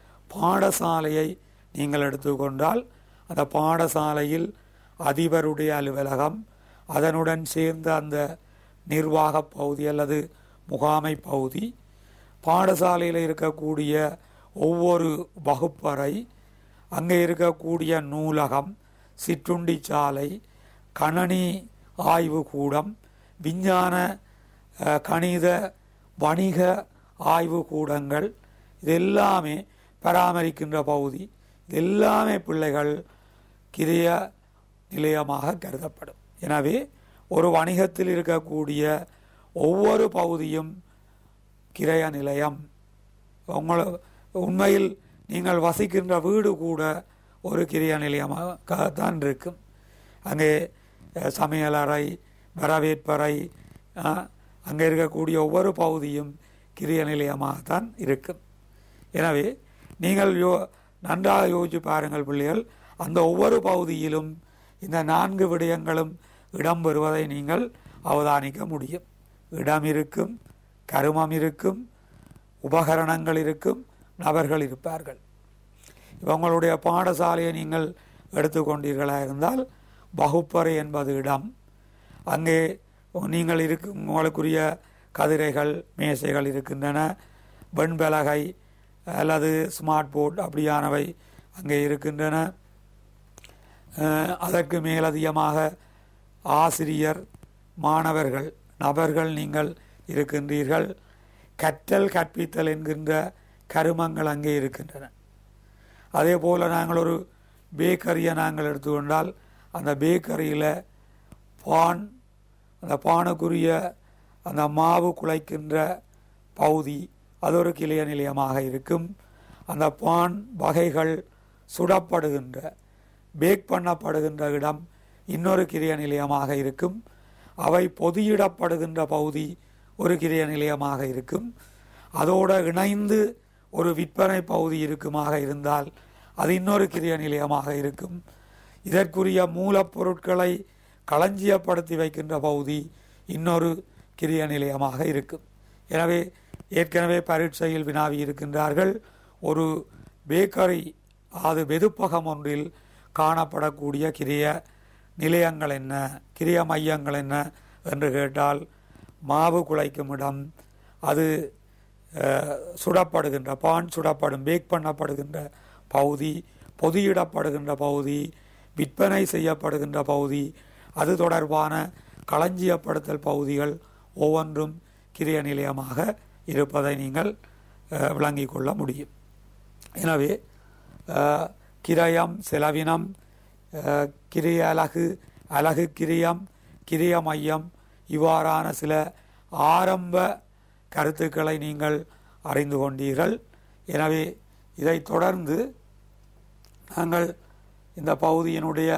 பாடசாலையை நீங்கள் எடுத்துக்கொண்டால் அந்த பாடசாலையில் அதிபருடைய அலுவலகம் அதனுடன் சேர்ந்த அந்த நிர்வாக பகுதி அல்லது முகாமை பகுதி பாடசாலையில் இருக்கக்கூடிய ஒவ்வொரு வகுப்பறை அங்கே இருக்கக்கூடிய நூலகம் சிற்றுண்டி சாலை கணனி ஆய்வு கூடம் விஞ்ஞான அஹ், கணித வணிக ஆய்வு கூடங்கள் இது எல்லாமே பராமரிக்கின்ற பகுதி இது எல்லாமே பிள்ளைகள் கிரிய நிலையமாக கருதப்படும் எனவே ஒரு வணிகத்தில் இருக்கக்கூடிய ஒவ்வொரு பகுதியும் கிரய நிலையம் உங்களை உண்மையில் நீங்கள் வசிக்கின்ற வீடு கூட ஒரு கிரிய நிலையமாகத்தான் இருக்கும் அங்கே அஹ், சமையலறை வரவேற்பறை அஹ், அங்கே இருக்கக்கூடிய ஒவ்வொரு பகுதியும் கிரிய நிலையமாகத்தான் இருக்கும் எனவே நீங்கள் யோ நன்றாக யோசிச்சு பாருங்கள் பிள்ளைகள் அந்த ஒவ்வொரு பகுதியிலும் இந்த நான்கு விடயங்களும் இடம் பெறுவதை நீங்கள் அவதானிக்க முடியும் இடம் இருக்கும் கருமம் இருக்கும் உபகரணங்கள் இருக்கும் நபர்கள் இருப்பார்கள் இப்ப உங்களுடைய பாடசாலையை நீங்கள் எடுத்துக்கொண்டீர்களாக இருந்தால் வகுப்பறை என்பது இடம் அங்கே நீங்கள் இருக்கு உங்களுக்குரிய கதிரைகள் மேசைகள் இருக்கின்றன வெண்பலகை அல்லது ஸ்மார்ட் போர்ட் அப்படியானவை அங்கே இருக்கின்றன அஹ், அதற்கு மேலதிகமாக ஆசிரியர் மாணவர்கள் நபர்கள் நீங்கள் இருக்கின்றீர்கள் கற்றல் கற்பித்தல் என்கின்ற கருமங்கள் அங்கே இருக்கின்றன அதே போல் நாங்கள் ஒரு பேக்கரியை நாங்கள் எடுத்துக்கொண்டால் அந்த பேக்கரியில் பான் அந்த பானுக்குரிய அந்த மாவு குலைக்கின்ற பகுதி அது ஒரு கிளைய நிலையமாக இருக்கும் அந்த பான் வகைகள் சுடப்படுகின்ற பேக் பண்ணப்படுகின்ற இடம் இன்னொரு கிரிய நிலையமாக இருக்கும் அவை பொதியிடப்படுகின்ற பகுதி ஒரு கிரிய நிலையமாக இருக்கும் அதோடு இணைந்து ஒரு விற்பனை பகுதி இருக்குமாக இருந்தால் அது இன்னொரு கிரிய நிலையமாக இருக்கும் இதற்குரிய மூலப்பொருட்களை களஞ்சியப்படுத்தி வைக்கின்ற பகுதி இன்னொரு கிரிய நிலையமாக இருக்கும் எனவே ஏற்கனவே பரீட்சையில் வினாவி இருக்கின்றார்கள் ஒரு பேக்கரி அது வெதுப்பகம் ஒன்றில் காணப்படக்கூடிய கிரிய நிலையங்கள் என்ன கிரிய மையங்கள் என்ன என்று கேட்டால் மாவு குலைக்கும் இடம் அது அஹ், சுடப்படுகின்ற பான் சுடப்படும் பேக் பண்ணப்படுகின்ற பகுதி பொதியிடப்படுகின்ற பகுதி விற்பனை செய்யப்படுகின்ற பகுதி அது தொடர்பான களஞ்சியப்படுத்தல் பகுதிகள் ஒவ்வொன்றும் கிரிய நிலையமாக இருப்பதை நீங்கள் அஹ், விளங்கிக் கொள்ள முடியும் எனவே அஹ், கிரயம் செலவினம் அஹ், கிரிய அலகு அலகு கிரியம் கிரிய மையம் இவ்வாறான சில ஆரம்ப கருத்துக்களை நீங்கள் அறிந்து கொண்டீர்கள் எனவே இதைத் தொடர்ந்து நாங்கள் இந்த பகுதியினுடைய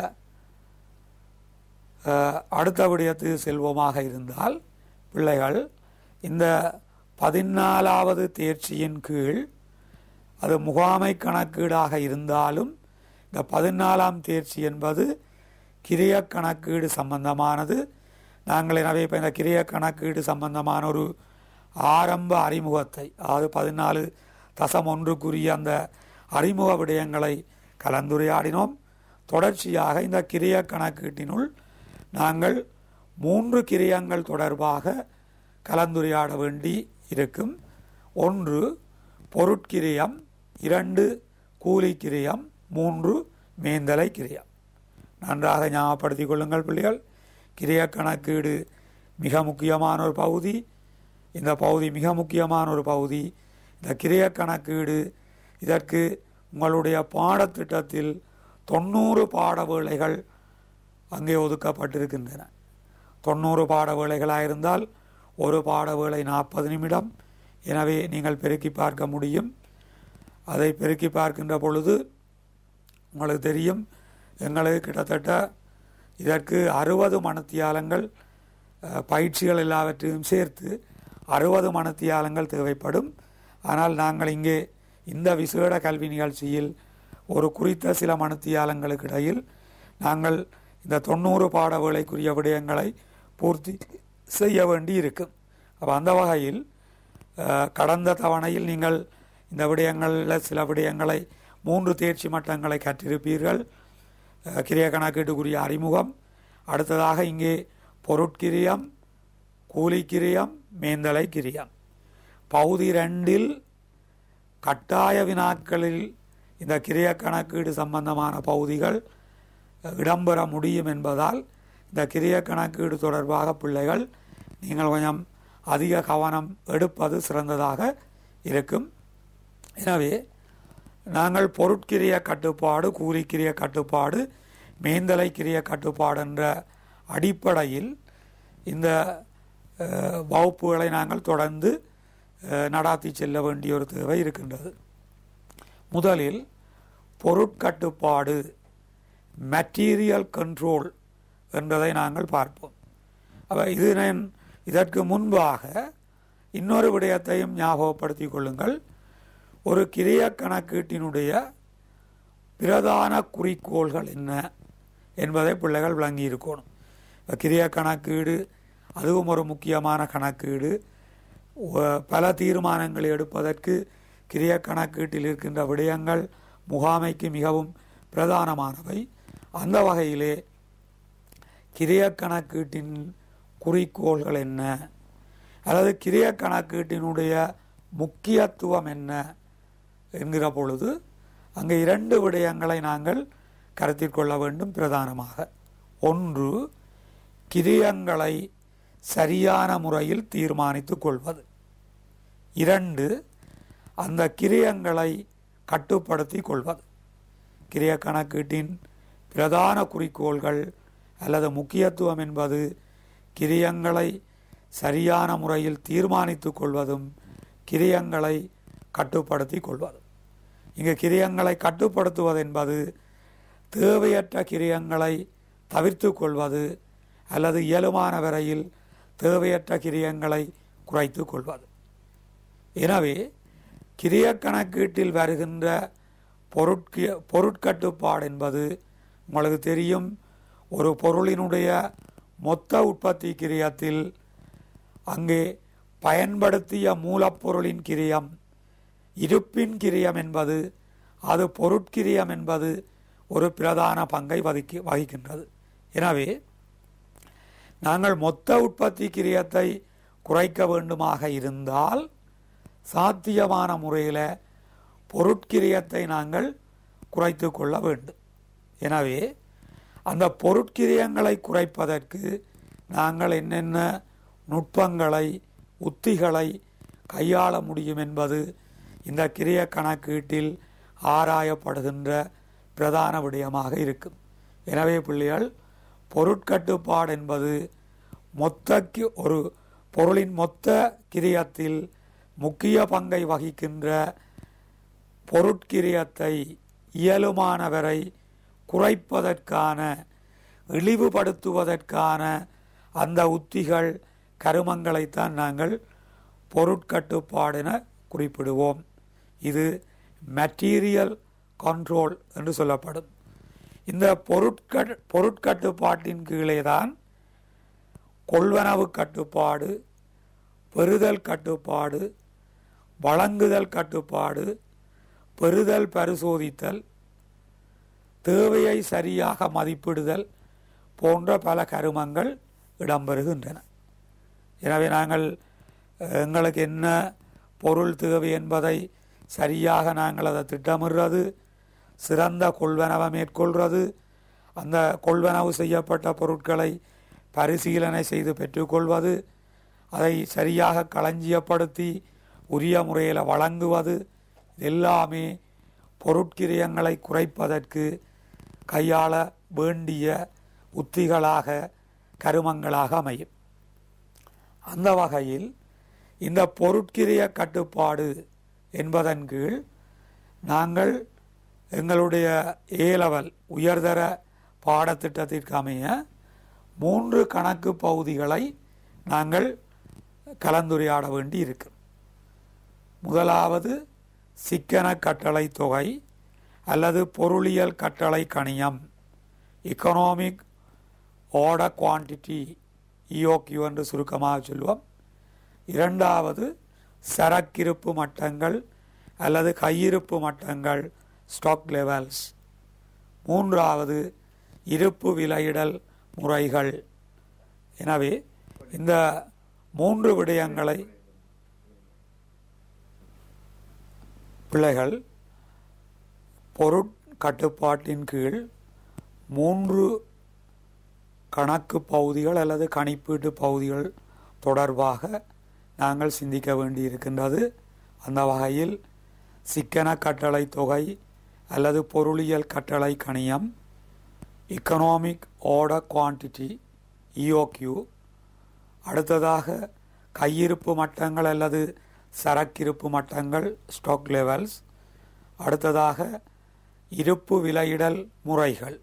அஹ், அடுத்த விடயத்துக்கு செல்வோமாக இருந்தால் பிள்ளைகள் இந்த பதினாலாவது தேர்ச்சியின் கீழ் அது முகாமை கணக்கீடாக இருந்தாலும் இந்த பதினாலாம் தேர்ச்சி என்பது கிரிய கணக்கீடு சம்பந்தமானது நாங்கள் எனவே இப்போ இந்த கிரிய கணக்கீடு சம்பந்தமான ஒரு ஆரம்ப அறிமுகத்தை அதாவது பதினாலு தசம் ஒன்றுக்குரிய அந்த அறிமுக விடயங்களை கலந்துரையாடினோம் தொடர்ச்சியாக இந்த கிரிய கணக்கீட்டினுள் நாங்கள் மூன்று கிரியங்கள் தொடர்பாக கலந்துரையாட வேண்டி இருக்கும் ஒன்று பொருட்கிரியம் இரண்டு கூலி கிரியம் மூன்று மேந்தலை கிரியம் நன்றாக ஞாபகப்படுத்திக் கொள்ளுங்கள் பிள்ளைகள் கிரிய கணக்கீடு மிக முக்கியமான ஒரு பகுதி இந்த பகுதி மிக முக்கியமான ஒரு பகுதி இந்த கிரிய கணக்கீடு இதற்கு உங்களுடைய பாடத்திட்டத்தில் தொண்ணூறு பாட வேளைகள் அங்கே ஒதுக்கப்பட்டிருக்கின்றன தொண்ணூறு பாட வேளைகளாக இருந்தால் ஒரு பாட வேளை நாற்பது நிமிடம் எனவே நீங்கள் பெருக்கி பார்க்க முடியும் அதை பெருக்கி பார்க்கின்ற பொழுது உங்களுக்கு தெரியும் எங்களுக்கு கிட்டத்தட்ட இதற்கு அறுபது மணத்தியாலங்கள் அஹ், பயிற்சிகள் எல்லாவற்றையும் சேர்த்து அறுபது மணத்தியாலங்கள் தேவைப்படும் ஆனால் நாங்கள் இங்கே இந்த விசேட கல்வி நிகழ்ச்சியில் ஒரு குறித்த சில மணத்தியாலங்களுக்கு இடையில் நாங்கள் இந்த தொண்ணூறு பாட வேலைக்குரிய விடயங்களை பூர்த்தி செய்ய வேண்டி இருக்கும் அப்போ அந்த வகையில் அஹ், கடந்த தவணையில் நீங்கள் இந்த விடயங்களில் சில விடயங்களை மூன்று தேர்ச்சி மட்டங்களை கற்றிருப்பீர்கள் அஹ், கிரிய கணக்கீட்டுக்குரிய அறிமுகம் அடுத்ததாக இங்கே பொருட்கிரியம் கூலிக்கிரியம் மேந்தலை கிரியம் பகுதி ரெண்டில் கட்டாய வினாக்களில் இந்த கிரிய கணக்கீடு சம்பந்தமான பகுதிகள் இடம்பெற முடியும் என்பதால் இந்த கிரிய கணக்கீடு தொடர்பாக பிள்ளைகள் நீங்கள் கொஞ்சம் அதிக கவனம் எடுப்பது சிறந்ததாக இருக்கும் எனவே நாங்கள் பொருட்கிரிய கட்டுப்பாடு கூலிக்கிரிய கட்டுப்பாடு மேந்தலை கிரிய கட்டுப்பாடு என்ற அடிப்படையில் இந்த அஹ், வகுப்புகளை நாங்கள் தொடர்ந்து அஹ், நடாத்தி செல்ல வேண்டிய ஒரு தேவை இருக்கின்றது முதலில் பொருட்கட்டுப்பாடு மெட்டீரியல் கண்ட்ரோல் என்பதை நாங்கள் பார்ப்போம் அப்ப இது நான் இதற்கு முன்பாக இன்னொரு விடயத்தையும் ஞாபகப்படுத்திக் கொள்ளுங்கள் ஒரு கிரிய கணக்கீட்டினுடைய பிரதான குறிக்கோள்கள் என்ன என்பதை பிள்ளைகள் விளங்கி இருக்கணும் இப்ப கிரிய கணக்கீடு அதுவும் ஒரு முக்கியமான கணக்கீடு ஒ- பல தீர்மானங்களை எடுப்பதற்கு கிரிய கணக்கீட்டில் இருக்கின்ற விடயங்கள் முகாமைக்கு மிகவும் பிரதானமானவை அந்த வகையிலே கிரிய கணக்கீட்டின் குறிக்கோள்கள் என்ன அல்லது கிரிய கணக்கீட்டினுடைய முக்கியத்துவம் என்ன என்கிற பொழுது அங்கே இரண்டு விடயங்களை நாங்கள் கருத்தில் கொள்ள வேண்டும் பிரதானமாக ஒன்று கிரியங்களை சரியான முறையில் தீர்மானித்துக் கொள்வது இரண்டு அந்த கிரியங்களை கட்டுப்படுத்தி கொள்வது கிரிய கணக்கீட்டின் பிரதான குறிக்கோள்கள் அல்லது முக்கியத்துவம் என்பது கிரியங்களை சரியான முறையில் தீர்மானித்துக் கொள்வதும் கிரியங்களை கட்டுப்படுத்தி கொள்வதும் இங்கு கிரியங்களை கட்டுப்படுத்துவது என்பது தேவையற்ற கிரியங்களை தவிர்த்து கொள்வது அல்லது இயலுமான வரையில் தேவையற்ற கிரியங்களை குறைத்து கொள்வது எனவே கிரிய கணக்கீட்டில் வருகின்ற பொருட்கி பொருட்கட்டுப்பாடு என்பது உங்களுக்கு தெரியும் ஒரு பொருளினுடைய மொத்த உற்பத்தி கிரியத்தில் அங்கே பயன்படுத்திய மூலப்பொருளின் கிரியம் இருப்பின் கிரியம் என்பது அது பொருட்கிரியம் என்பது ஒரு பிரதான பங்கை வகிக்க வகிக்கின்றது எனவே நாங்கள் மொத்த உற்பத்தி கிரியத்தை குறைக்க வேண்டுமாக இருந்தால் சாத்தியமான முறையில் பொருட்கிரியத்தை நாங்கள் குறைத்து கொள்ள வேண்டும் எனவே அந்த பொருட்கிரியங்களை குறைப்பதற்கு நாங்கள் என்னென்ன நுட்பங்களை உத்திகளை கையாள முடியும் என்பது இந்த கிரிய கணக்கீட்டில் ஆராயப்படுகின்ற பிரதான விடயமாக இருக்கும் எனவே பிள்ளைகள் பொருட்கட்டுப்பாடு என்பது மொத்த கி- ஒரு பொருளின் மொத்த கிரியத்தில் முக்கிய பங்கை வகிக்கின்ற பொருட்கிரியத்தை இயலுமானவரை குறைப்பதற்கான இழிவுபடுத்துவதற்கான அந்த உத்திகள் கருமங்களைத்தான் நாங்கள் பொருட்கட்டுப்பாடென குறிப்பிடுவோம் இது மெட்டீரியல் கண்ட்ரோல் என்று சொல்லப்படும் இந்த பொருட்கட் பொருட்கட்டுப்பாட்டின் கீழே தான் கொள்வனவு கட்டுப்பாடு பெறுதல் கட்டுப்பாடு வழங்குதல் கட்டுப்பாடு பெறுதல் பரிசோதித்தல் தேவையை சரியாக மதிப்பிடுதல் போன்ற பல கருமங்கள் இடம்பெறுகின்றன எனவே நாங்கள் அஹ், எங்களுக்கு என்ன பொருள் தேவை என்பதை சரியாக நாங்கள் அதை திட்டமிடுறது சிறந்த கொள்வனவை மேற்கொள்வது அந்த கொள்வனவு செய்யப்பட்ட பொருட்களை பரிசீலனை செய்து பெற்றுக்கொள்வது அதை சரியாக களஞ்சியப்படுத்தி உரிய முறையில் வழங்குவது எல்லாமே பொருட்கிரியங்களை குறைப்பதற்கு கையாள வேண்டிய உத்திகளாக கருமங்களாக அமையும் அந்த வகையில் இந்த பொருட்கிரிய கட்டுப்பாடு என்பதன் கீழ் நாங்கள் எங்களுடைய ஏ லெவல் உயர்தர பாடத்திட்டத்திற்கு அமைய மூன்று கணக்கு பகுதிகளை நாங்கள் கலந்துரையாட வேண்டி இருக்கு முதலாவது சிக்கன கட்டளை தொகை அல்லது பொருளியல் கட்டளை கணியம் எக்கனாமிக் ஆர்டர் குவான்டிட்டி இஓக்யூ என்று சுருக்கமாக சொல்லுவோம் இரண்டாவது சரக்கிருப்பு மட்டங்கள் அல்லது கையிருப்பு மட்டங்கள் ஸ்டாக் லெவல்ஸ் மூன்றாவது இருப்பு விலையிடல் முறைகள் எனவே இந்த மூன்று விடயங்களை பிள்ளைகள் பொருட்கட்டுப்பாட்டின் கீழ் மூன்று கணக்கு பகுதிகள் அல்லது கணிப்பீட்டு பகுதிகள் தொடர்பாக நாங்கள் சிந்திக்க வேண்டி இருக்கின்றது அந்த வகையில் சிக்கன கட்டளை தொகை அல்லது பொருளியல் கட்டளை கணியம் எக்கனாமிக் ஆர்டர் குவான்டிட்டி இஓக்யூ அடுத்ததாக கையிருப்பு மட்டங்கள் அல்லது சரக்கிருப்பு மட்டங்கள் ஸ்டாக் லெவல்ஸ் அடுத்ததாக இருப்பு விலையிடல் முறைகள்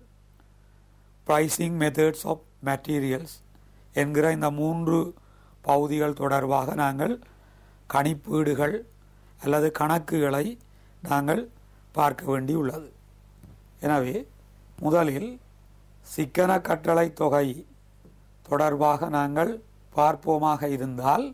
ப்ரைசிங் மெத்தட்ஸ் ஆஃப் மெட்டீரியல்ஸ் என்கிற இந்த மூன்று பகுதிகள் தொடர்பாக நாங்கள் கணிப்பீடுகள் அல்லது கணக்குகளை நாங்கள் பார்க்க வேண்டியுள்ளது எனவே முதலில் சிக்கன கட்டளை தொகை தொடர்பாக நாங்கள் பார்ப்போமாக இருந்தால்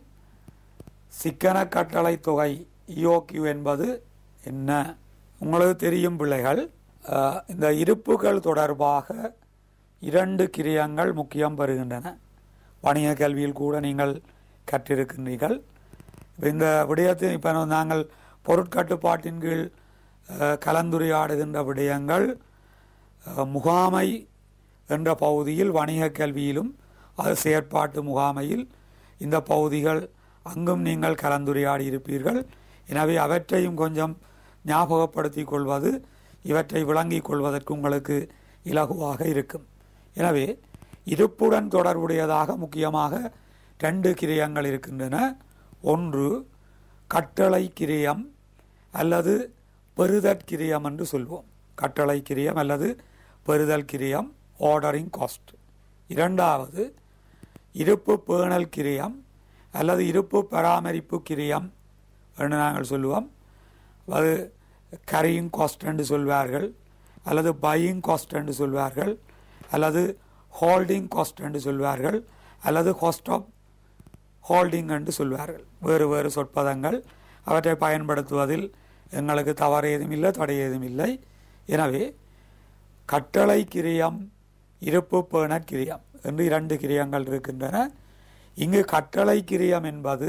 சிக்கன கட்டளை தொகை இஓக்யூ என்பது என்ன உங்களுக்கு தெரியும் பிள்ளைகள் அஹ், இந்த இருப்புகள் தொடர்பாக இரண்டு கிரியங்கள் முக்கியம் பெறுகின்றன வணிக கல்வியில் கூட நீங்கள் கற்றிருக்கின்றீர்கள் இப்ப இந்த விடயத்தை இப்போ நாங்கள் பொருட்கட்டுப்பாட்டின் கீழ் அஹ், கலந்துரையாடுகின்ற விடயங்கள் அஹ், முகாமை என்ற பகுதியில் வணிக கல்வியிலும் அது செயற்பாட்டு முகாமையில் இந்த பகுதிகள் அங்கும் நீங்கள் கலந்துரையாடி இருப்பீர்கள் எனவே அவற்றையும் கொஞ்சம் ஞாபகப்படுத்திக் கொள்வது இவற்றை விளங்கிக் கொள்வதற்கு உங்களுக்கு இலகுவாக இருக்கும் எனவே இருப்புடன் தொடர்புடையதாக முக்கியமாக ரெண்டு கிரியங்கள் இருக்கின்றன ஒன்று கட்டளை கிரியம் அல்லது பெறுதற் கிரியம் என்று சொல்வோம் கட்டளை கிரியம் அல்லது பெறுதல் கிரியம் ஆர்டரிங் காஸ்ட் இரண்டாவது இருப்பு பேணல் கிரியம் அல்லது இருப்பு பராமரிப்பு கிரியம் என்று நாங்கள் சொல்லுவோம் அது கரியிங் காஸ்ட் என்று சொல்வார்கள் அல்லது பையிங் காஸ்ட் என்று சொல்வார்கள் அல்லது ஹோல்டிங் காஸ்ட் என்று சொல்வார்கள் அல்லது காஸ்ட் ஆஃப் ஹோல்டிங் என்று சொல்வார்கள் வேறு வேறு சொற்பதங்கள் அவற்றை பயன்படுத்துவதில் எங்களுக்கு தவறு ஏதும் இல்லை தடை ஏதும் இல்லை எனவே கட்டளை கிரியம் இருப்பு பேணற் கிரியம் என்று இரண்டு கிரியங்கள் இருக்கின்றன இங்கு கட்டளை கிரியம் என்பது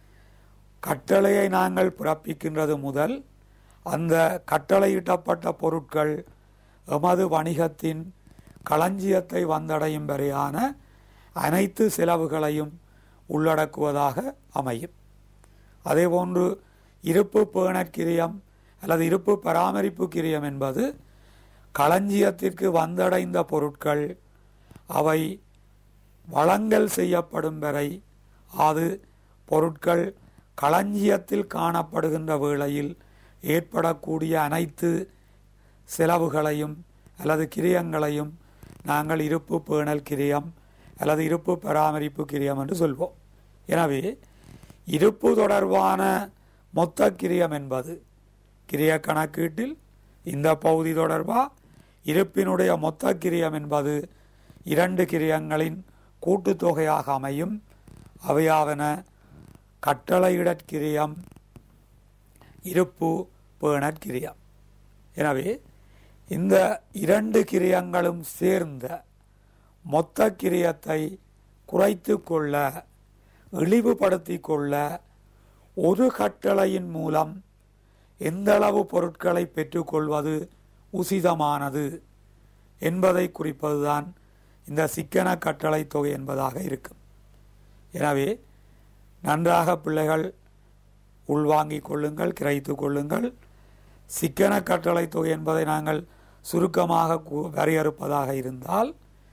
கட்டளையை நாங்கள் பிறப்பிக்கின்றது முதல் அந்த கட்டளையிட்டப்பட்ட பொருட்கள் எமது வணிகத்தின் களஞ்சியத்தை வந்தடையும் வரையான அனைத்து செலவுகளையும் உள்ளடக்குவதாக அமையும் அதேபோன்று இருப்பு பேணற் கிரியம் அல்லது இருப்பு பராமரிப்பு கிரியம் என்பது களஞ்சியத்திற்கு வந்தடைந்த பொருட்கள் அவை வழங்கல் செய்யப்படும் வரை அது பொருட்கள் களஞ்சியத்தில் காணப்படுகின்ற வேளையில் ஏற்படக்கூடிய அனைத்து செலவுகளையும் அல்லது கிரியங்களையும் நாங்கள் இருப்பு பேணல் கிரியம் அல்லது இருப்பு பராமரிப்பு கிரியம் என்று சொல்வோம் எனவே இருப்பு தொடர்பான மொத்த கிரியம் என்பது கிரிய கணக்கீட்டில் இந்த பகுதி தொடர்பா இருப்பினுடைய மொத்த கிரியம் என்பது இரண்டு கிரியங்களின் கூட்டுத்தொகையாக அமையும் அவையாவன கட்டளையிடற்கிரியம் இருப்பு பேணற்கிரியம் எனவே இந்த இரண்டு கிரியங்களும் சேர்ந்த மொத்த கிரியத்தை குறைத்து கொள்ள இழிவுபடுத்தி கொள்ள ஒரு கட்டளையின் மூலம் எந்தளவு பொருட்களை பெற்றுக்கொள்வது உசிதமானது என்பதை குறிப்பதுதான் இந்த சிக்கன கட்டளை தொகை என்பதாக இருக்கும் எனவே நன்றாக பிள்ளைகள் உள்வாங்கிக் கொள்ளுங்கள் கிரகித்து கொள்ளுங்கள் சிக்கன கட்டளை தொகை என்பதை நாங்கள் சுருக்கமாக கு- வரையறுப்பதாக இருந்தால்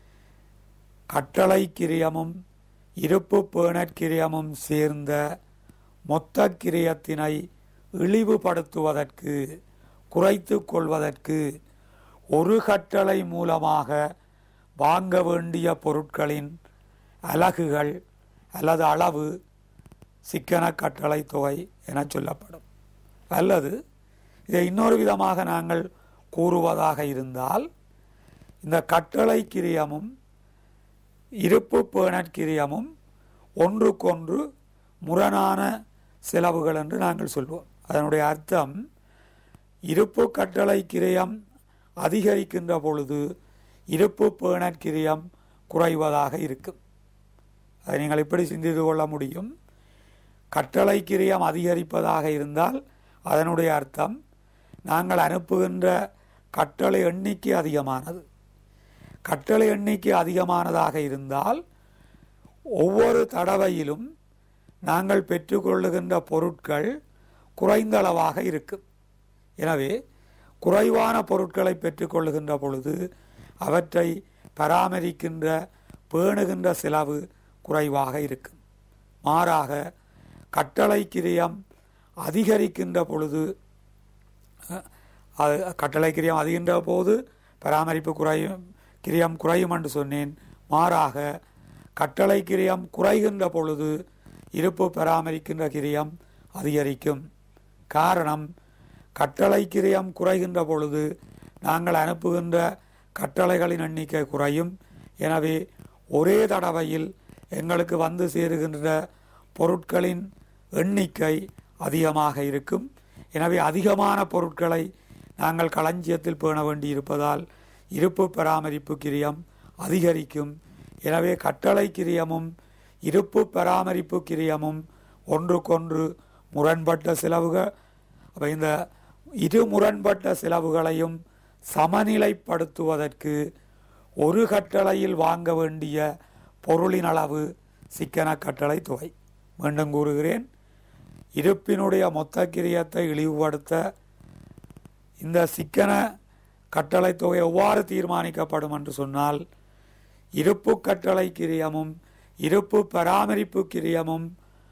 கட்டளை கிரியமும் இருப்பு பேணற்கிரியமும் சேர்ந்த மொத்த கிரியத்தினை இழிவுபடுத்துவதற்கு குறைத்து கொள்வதற்கு ஒரு கட்டளை மூலமாக வாங்க வேண்டிய பொருட்களின் அலகுகள் அல்லது அளவு சிக்கன கட்டளை தொகை என சொல்லப்படும் அல்லது இதை இன்னொரு விதமாக நாங்கள் கூறுவதாக இருந்தால் இந்த கட்டளை கிரியமும் இருப்பு பேணற்கிரியமும் ஒன்றுக்கொன்று முரணான செலவுகள் என்று நாங்கள் சொல்வோம் அதனுடைய அர்த்தம் இருப்பு கட்டளை கிரியம் அதிகரிக்கின்ற பொழுது இருப்பு பேணற்கிரியம் குறைவதாக இருக்கும் அதை நீங்கள் எப்படி சிந்தித்து கொள்ள முடியும் கட்டளை கிரியம் அதிகரிப்பதாக இருந்தால் அதனுடைய அர்த்தம் நாங்கள் அனுப்புகின்ற கட்டளை எண்ணிக்கை அதிகமானது கட்டளை எண்ணிக்கை அதிகமானதாக இருந்தால் ஒவ்வொரு தடவையிலும் நாங்கள் பெற்றுக்கொள்ளுகின்ற பொருட்கள் குறைந்த அளவாக இருக்கும் எனவே குறைவான பொருட்களை பெற்றுக்கொள்ளுகின்ற பொழுது அவற்றை பராமரிக்கின்ற பேணுகின்ற செலவு குறைவாக இருக்கும் மாறாக கட்டளை கிரியம் அதிகரிக்கின்ற பொழுது அஹ், அது கட்டளை கிரியம் அதிகின்ற போது பராமரிப்பு குறையும் கிரியம் குறையும் என்று சொன்னேன் மாறாக கட்டளை கிரியம் குறைகின்ற பொழுது இருப்பு பராமரிக்கின்ற கிரியம் அதிகரிக்கும் காரணம் கட்டளை கிரியம் குறைகின்ற பொழுது நாங்கள் அனுப்புகின்ற கட்டளைகளின் எண்ணிக்கை குறையும் எனவே ஒரே தடவையில் எங்களுக்கு வந்து சேருகின்ற பொருட்களின் எண்ணிக்கை அதிகமாக இருக்கும் எனவே அதிகமான பொருட்களை நாங்கள் களஞ்சியத்தில் பேண வேண்டியிருப்பதால் இருப்பு பராமரிப்பு கிரியம் அதிகரிக்கும் எனவே கட்டளை கிரியமும் இருப்பு பராமரிப்பு கிரியமும் ஒன்றுக்கொன்று முரண்பட்ட செலவுகள் அப்ப இந்த இரு முரண்பட்ட செலவுகளையும் சமநிலைப்படுத்துவதற்கு ஒரு கட்டளையில் வாங்க வேண்டிய பொருளின் அளவு சிக்கன கட்டளை தொகை மீண்டும் கூறுகிறேன் இருப்பினுடைய மொத்த கிரியத்தை இழிவுபடுத்த இந்த சிக்கன கட்டளை தொகை எவ்வாறு தீர்மானிக்கப்படும் என்று சொன்னால் இருப்பு கட்டளை கிரியமும் இருப்பு பராமரிப்பு கிரியமும்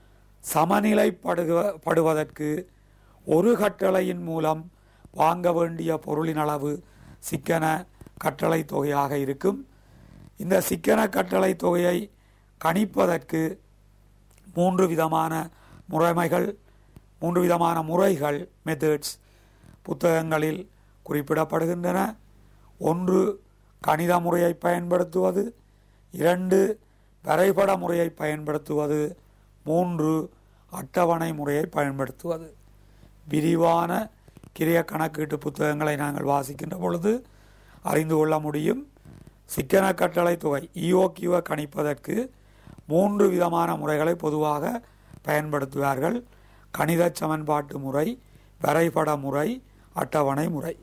சமநிலைப்படுக படுவதற்கு ஒரு கட்டளையின் மூலம் வாங்க வேண்டிய பொருளின் அளவு சிக்கன கட்டளை தொகையாக இருக்கும் இந்த சிக்கன கட்டளை தொகையை கணிப்பதற்கு மூன்று விதமான முறைமைகள் மூன்று விதமான முறைகள் மெத்தட்ஸ் புத்தகங்களில் குறிப்பிடப்படுகின்றன ஒன்று கணித முறையை பயன்படுத்துவது இரண்டு வரைபட முறையை பயன்படுத்துவது மூன்று அட்டவணை முறையை பயன்படுத்துவது விரிவான கிரிய கணக்கீட்டு புத்தகங்களை நாங்கள் வாசிக்கின்ற பொழுது அறிந்து கொள்ள முடியும் சிக்கன கட்டளை தொகை இஓக்யூவை கணிப்பதற்கு மூன்று விதமான முறைகளை பொதுவாக பயன்படுத்துவார்கள் கணித சமன்பாட்டு முறை வரைபட முறை அட்டவணை முறை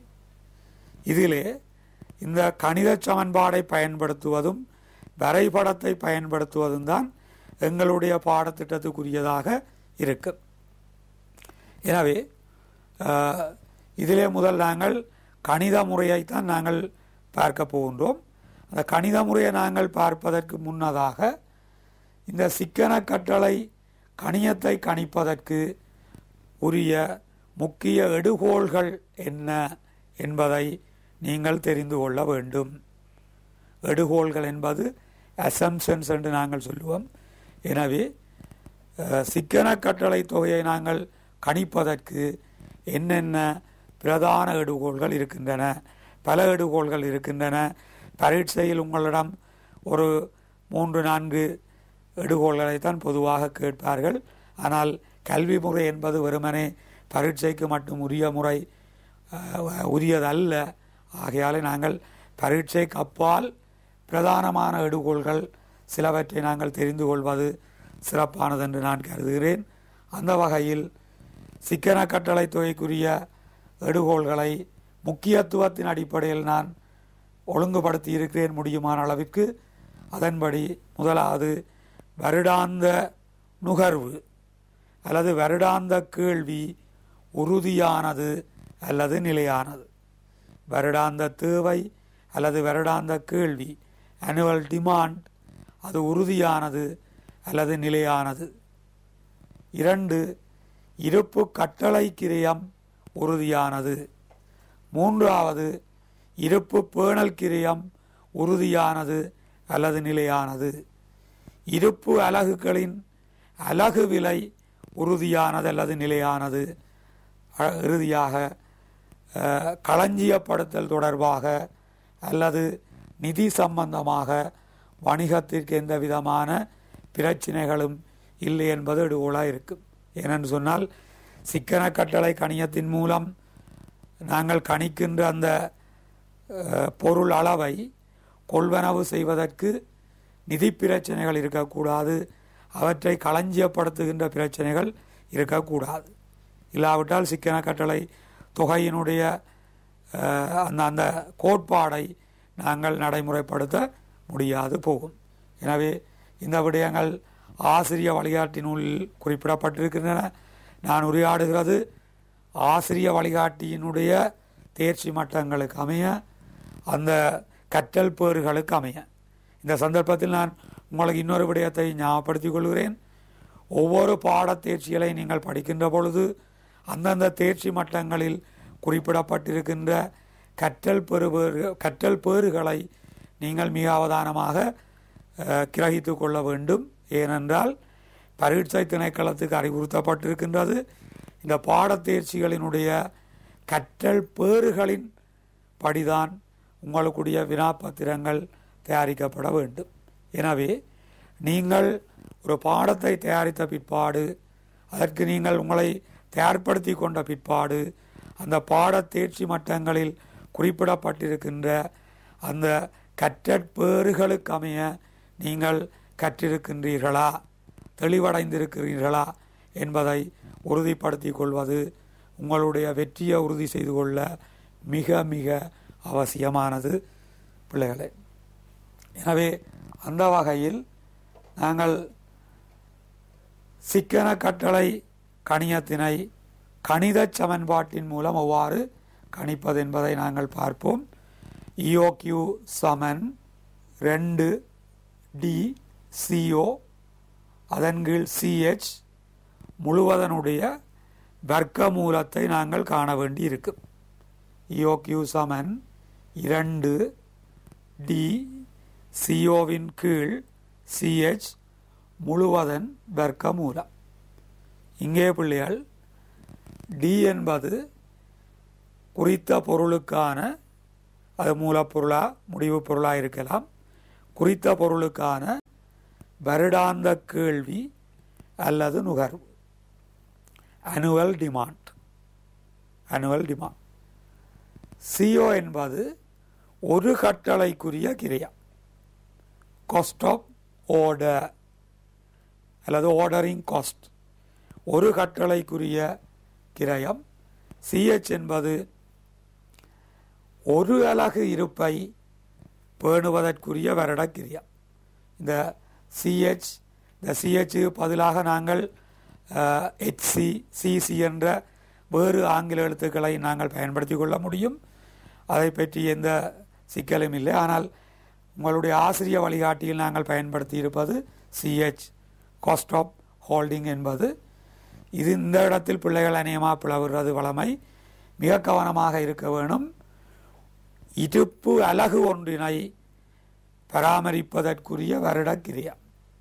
இதிலே இந்த கணித சமன்பாடை பயன்படுத்துவதும் வரைபடத்தை பயன்படுத்துவதும் தான் எங்களுடைய பாடத்திட்டத்துக்குரியதாக இருக்கும் எனவே அஹ், இதிலே முதல் நாங்கள் கணித முறையைத்தான் நாங்கள் பார்க்க போகின்றோம் அந்த கணித முறையை நாங்கள் பார்ப்பதற்கு முன்னதாக இந்த சிக்கன கட்டளை கணியத்தை கணிப்பதற்கு உரிய முக்கிய எடுகோள்கள் என்ன என்பதை நீங்கள் தெரிந்து கொள்ள வேண்டும் எடுகோள்கள் என்பது அசம்ஷன்ஸ் என்று நாங்கள் சொல்லுவோம் எனவே அஹ், சிக்கன கட்டளை தொகையை நாங்கள் கணிப்பதற்கு என்னென்ன பிரதான எடுகோள்கள் இருக்கின்றன பல எடுகோள்கள் இருக்கின்றன பரீட்சையில் உங்களிடம் ஒரு மூன்று நான்கு எடுகோள்களைத்தான் பொதுவாக கேட்பார்கள் ஆனால் கல்வி முறை என்பது வெறுமனே பரீட்சைக்கு மட்டும் உரிய முறை அஹ், உரியதல்ல ஆகையாலே நாங்கள் பரீட்சைக்கு அப்பால் பிரதானமான எடுகோள்கள் சிலவற்றை நாங்கள் தெரிந்து கொள்வது சிறப்பானது என்று நான் கருதுகிறேன் அந்த வகையில் சிக்கன கட்டளை தொகைக்குரிய எடுகோள்களை முக்கியத்துவத்தின் அடிப்படையில் நான் ஒழுங்குபடுத்தி இருக்கிறேன் முடியுமான அளவிற்கு அதன்படி முதலாவது வருடாந்த நுகர்வு அல்லது வருடாந்த கேள்வி உறுதியானது அல்லது நிலையானது வருடாந்த தேவை அல்லது வருடாந்த கேள்வி annual டிமாண்ட் அது உறுதியானது அல்லது நிலையானது இரண்டு இருப்பு கட்டளை கிரயம் உறுதியானது மூன்றாவது இருப்பு பேணல் கிரயம் உறுதியானது அல்லது நிலையானது இருப்பு அலகுகளின் அலகு விலை உறுதியானது அல்லது நிலையானது அ- இறுதியாக அஹ், களஞ்சியப்படுத்தல் தொடர்பாக அல்லது நிதி சம்பந்தமாக வணிகத்திற்கு எந்த விதமான பிரச்சனைகளும் இல்லை என்பது எடுகோலாக இருக்கும் ஏனென்று சொன்னால் சிக்கன கட்டளை கணியத்தின் மூலம் நாங்கள் கணிக்கின்ற அந்த அஹ், பொருள் அளவை கொள்வனவு செய்வதற்கு நிதி பிரச்சனைகள் இருக்கக்கூடாது அவற்றை களஞ்சியப்படுத்துகின்ற பிரச்சனைகள் இருக்கக்கூடாது இல்லாவிட்டால் சிக்கன கட்டளை தொகையினுடைய அஹ், அந்த அந்த கோட்பாடை நாங்கள் நடைமுறைப்படுத்த முடியாது போகும் எனவே இந்த விடயங்கள் ஆசிரிய வழிகாட்டி நூலில் குறிப்பிடப்பட்டிருக்கின்றன நான் உரையாடுகிறது ஆசிரிய வழிகாட்டியினுடைய தேர்ச்சி மட்டங்களுக்கு அமைய அந்த கற்றல் பேறுகளுக்கு அமைய இந்த சந்தர்ப்பத்தில் நான் உங்களுக்கு இன்னொரு விடயத்தை ஞாபகப்படுத்திக் கொள்கிறேன் ஒவ்வொரு பாடத் தேர்ச்சிகளை நீங்கள் படிக்கின்ற பொழுது அந்தந்த தேர்ச்சி மட்டங்களில் குறிப்பிடப்பட்டிருக்கின்ற கற்றல் பெறுபேறு கற்றல் பேறுகளை நீங்கள் மிக அவதானமாக அஹ், கிரகித்துக் கொள்ள வேண்டும் ஏனென்றால் பரீட்சை திணைக்களத்துக்கு அறிவுறுத்தப்பட்டிருக்கின்றது இந்த பாடத் தேர்ச்சிகளினுடைய கற்றல் பேறுகளின் படிதான் உங்களுக்குடைய வினாப்பத்திரங்கள் தயாரிக்கப்பட வேண்டும் எனவே நீங்கள் ஒரு பாடத்தை தயாரித்த பிற்பாடு அதற்கு நீங்கள் உங்களை தயார்படுத்தி கொண்ட பிற்பாடு அந்த பாடத் தேர்ச்சி மட்டங்களில் குறிப்பிடப்பட்டிருக்கின்ற அந்த கற்றற்பேறுகளுக்கு அமைய நீங்கள் கற்றிருக்கின்றீர்களா தெளிவடைந்திருக்கிறீர்களா என்பதை உறுதிப்படுத்திக் கொள்வது உங்களுடைய வெற்றியை உறுதி செய்து கொள்ள மிக மிக அவசியமானது பிள்ளைகளே எனவே அந்த வகையில் நாங்கள் சிக்கன கட்டளை கணியத்தினை கணித சமன்பாட்டின் மூலம் எவ்வாறு கணிப்பது என்பதை நாங்கள் பார்ப்போம் இஓக்யூ சமன் ரெண்டு டி சிஓ அதன் கீழ் சிஹெச் முழுவதனுடைய வர்க்க மூலத்தை நாங்கள் காண வேண்டி இருக்கும் இஓக்யூ சமன் இரண்டு டி சிஓவின் கீழ் சிஹெச் முழுவதன் வர்க்க மூலம் இங்கே பிள்ளைகள் டி என்பது குறித்த பொருளுக்கான அது மூலப்பொருளா முடிவு பொருளா இருக்கலாம் குறித்த பொருளுக்கான வருடாந்த கேள்வி அல்லது நுகர்வு annual demand annual demand CO என்பது ஒரு கட்டளைக்குரிய கிரியா காஸ்ட் ஆஃப் ஆர்டர் அல்லது ஆர்டரிங் காஸ்ட் ஒரு கட்டளைக்குரிய கிரயம் சிஹெச் என்பது ஒரு அலகு இருப்பை பேணுவதற்குரிய வருட கிரியம் இந்த சிஹெச் இந்த சிஹெச்சுக்கு பதிலாக நாங்கள் ஹெச்சி சிசி என்ற வேறு ஆங்கில எழுத்துக்களை நாங்கள் பயன்படுத்தி கொள்ள முடியும் அதை பற்றி எந்த சிக்கலும் இல்லை ஆனால் உங்களுடைய ஆசிரிய வழிகாட்டியில் நாங்கள் பயன்படுத்தி இருப்பது சிஹெச் காஸ்ட் ஆஃப் ஹோல்டிங் என்பது இது இந்த இடத்தில் பிள்ளைகள் அநேகமாக பிளவுறது வளமை மிக கவனமாக இருக்க வேணும் இடுப்பு அலகு ஒன்றினை பராமரிப்பதற்குரிய வருடக்கிரியா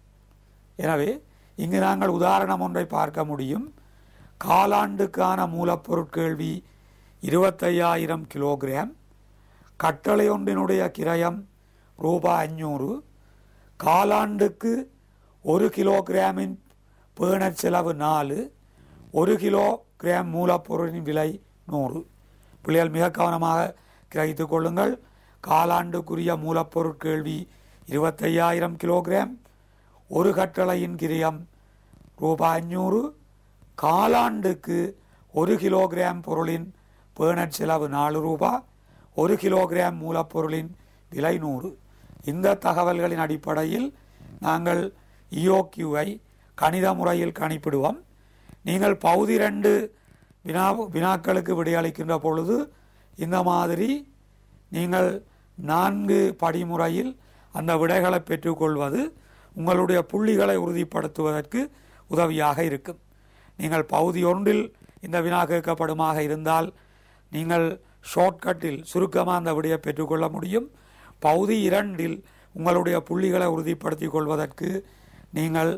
எனவே இங்கு நாங்கள் உதாரணம் ஒன்றை பார்க்க முடியும் காலாண்டுக்கான மூலப்பொருட்கேள்வி இருபத்தையாயிரம் கிலோகிராம் கட்டளை ஒன்றினுடைய கிரயம் ரூபாய் அஞ்சூறு காலாண்டுக்கு ஒரு கிலோகிராமின் பேணற் செலவு நாலு ஒரு கிலோ கிராம் மூலப்பொருளின் விலை நூறு பிள்ளைகள் மிக கவனமாக கிரகித்துக் கொள்ளுங்கள் காலாண்டுக்குரிய மூலப்பொருட் கேள்வி இருபத்தையாயிரம் கிலோகிராம் ஒரு கட்டளையின் கிரியம் ரூபாய் அஞ்சூறு காலாண்டுக்கு ஒரு கிலோகிராம் பொருளின் பேணற் செலவு நாலு ரூபா ஒரு கிலோகிராம் மூலப்பொருளின் விலை நூறு இந்த தகவல்களின் அடிப்படையில் நாங்கள் இஓக்யூவை கணித முறையில் கணிப்பிடுவோம் நீங்கள் பகுதி ரெண்டு வினா வினாக்களுக்கு விடையளிக்கின்ற பொழுது இந்த மாதிரி நீங்கள் நான்கு படிமுறையில் அந்த விடைகளை பெற்றுக்கொள்வது உங்களுடைய புள்ளிகளை உறுதிப்படுத்துவதற்கு உதவியாக இருக்கும் நீங்கள் பகுதி ஒன்றில் இந்த வினா கேட்கப்படுமாக இருந்தால் நீங்கள் ஷார்ட்கட்டில் சுருக்கமாக அந்த விடையை பெற்றுக்கொள்ள முடியும் பகுதி இரண்டில் உங்களுடைய புள்ளிகளை உறுதிப்படுத்திக் கொள்வதற்கு நீங்கள்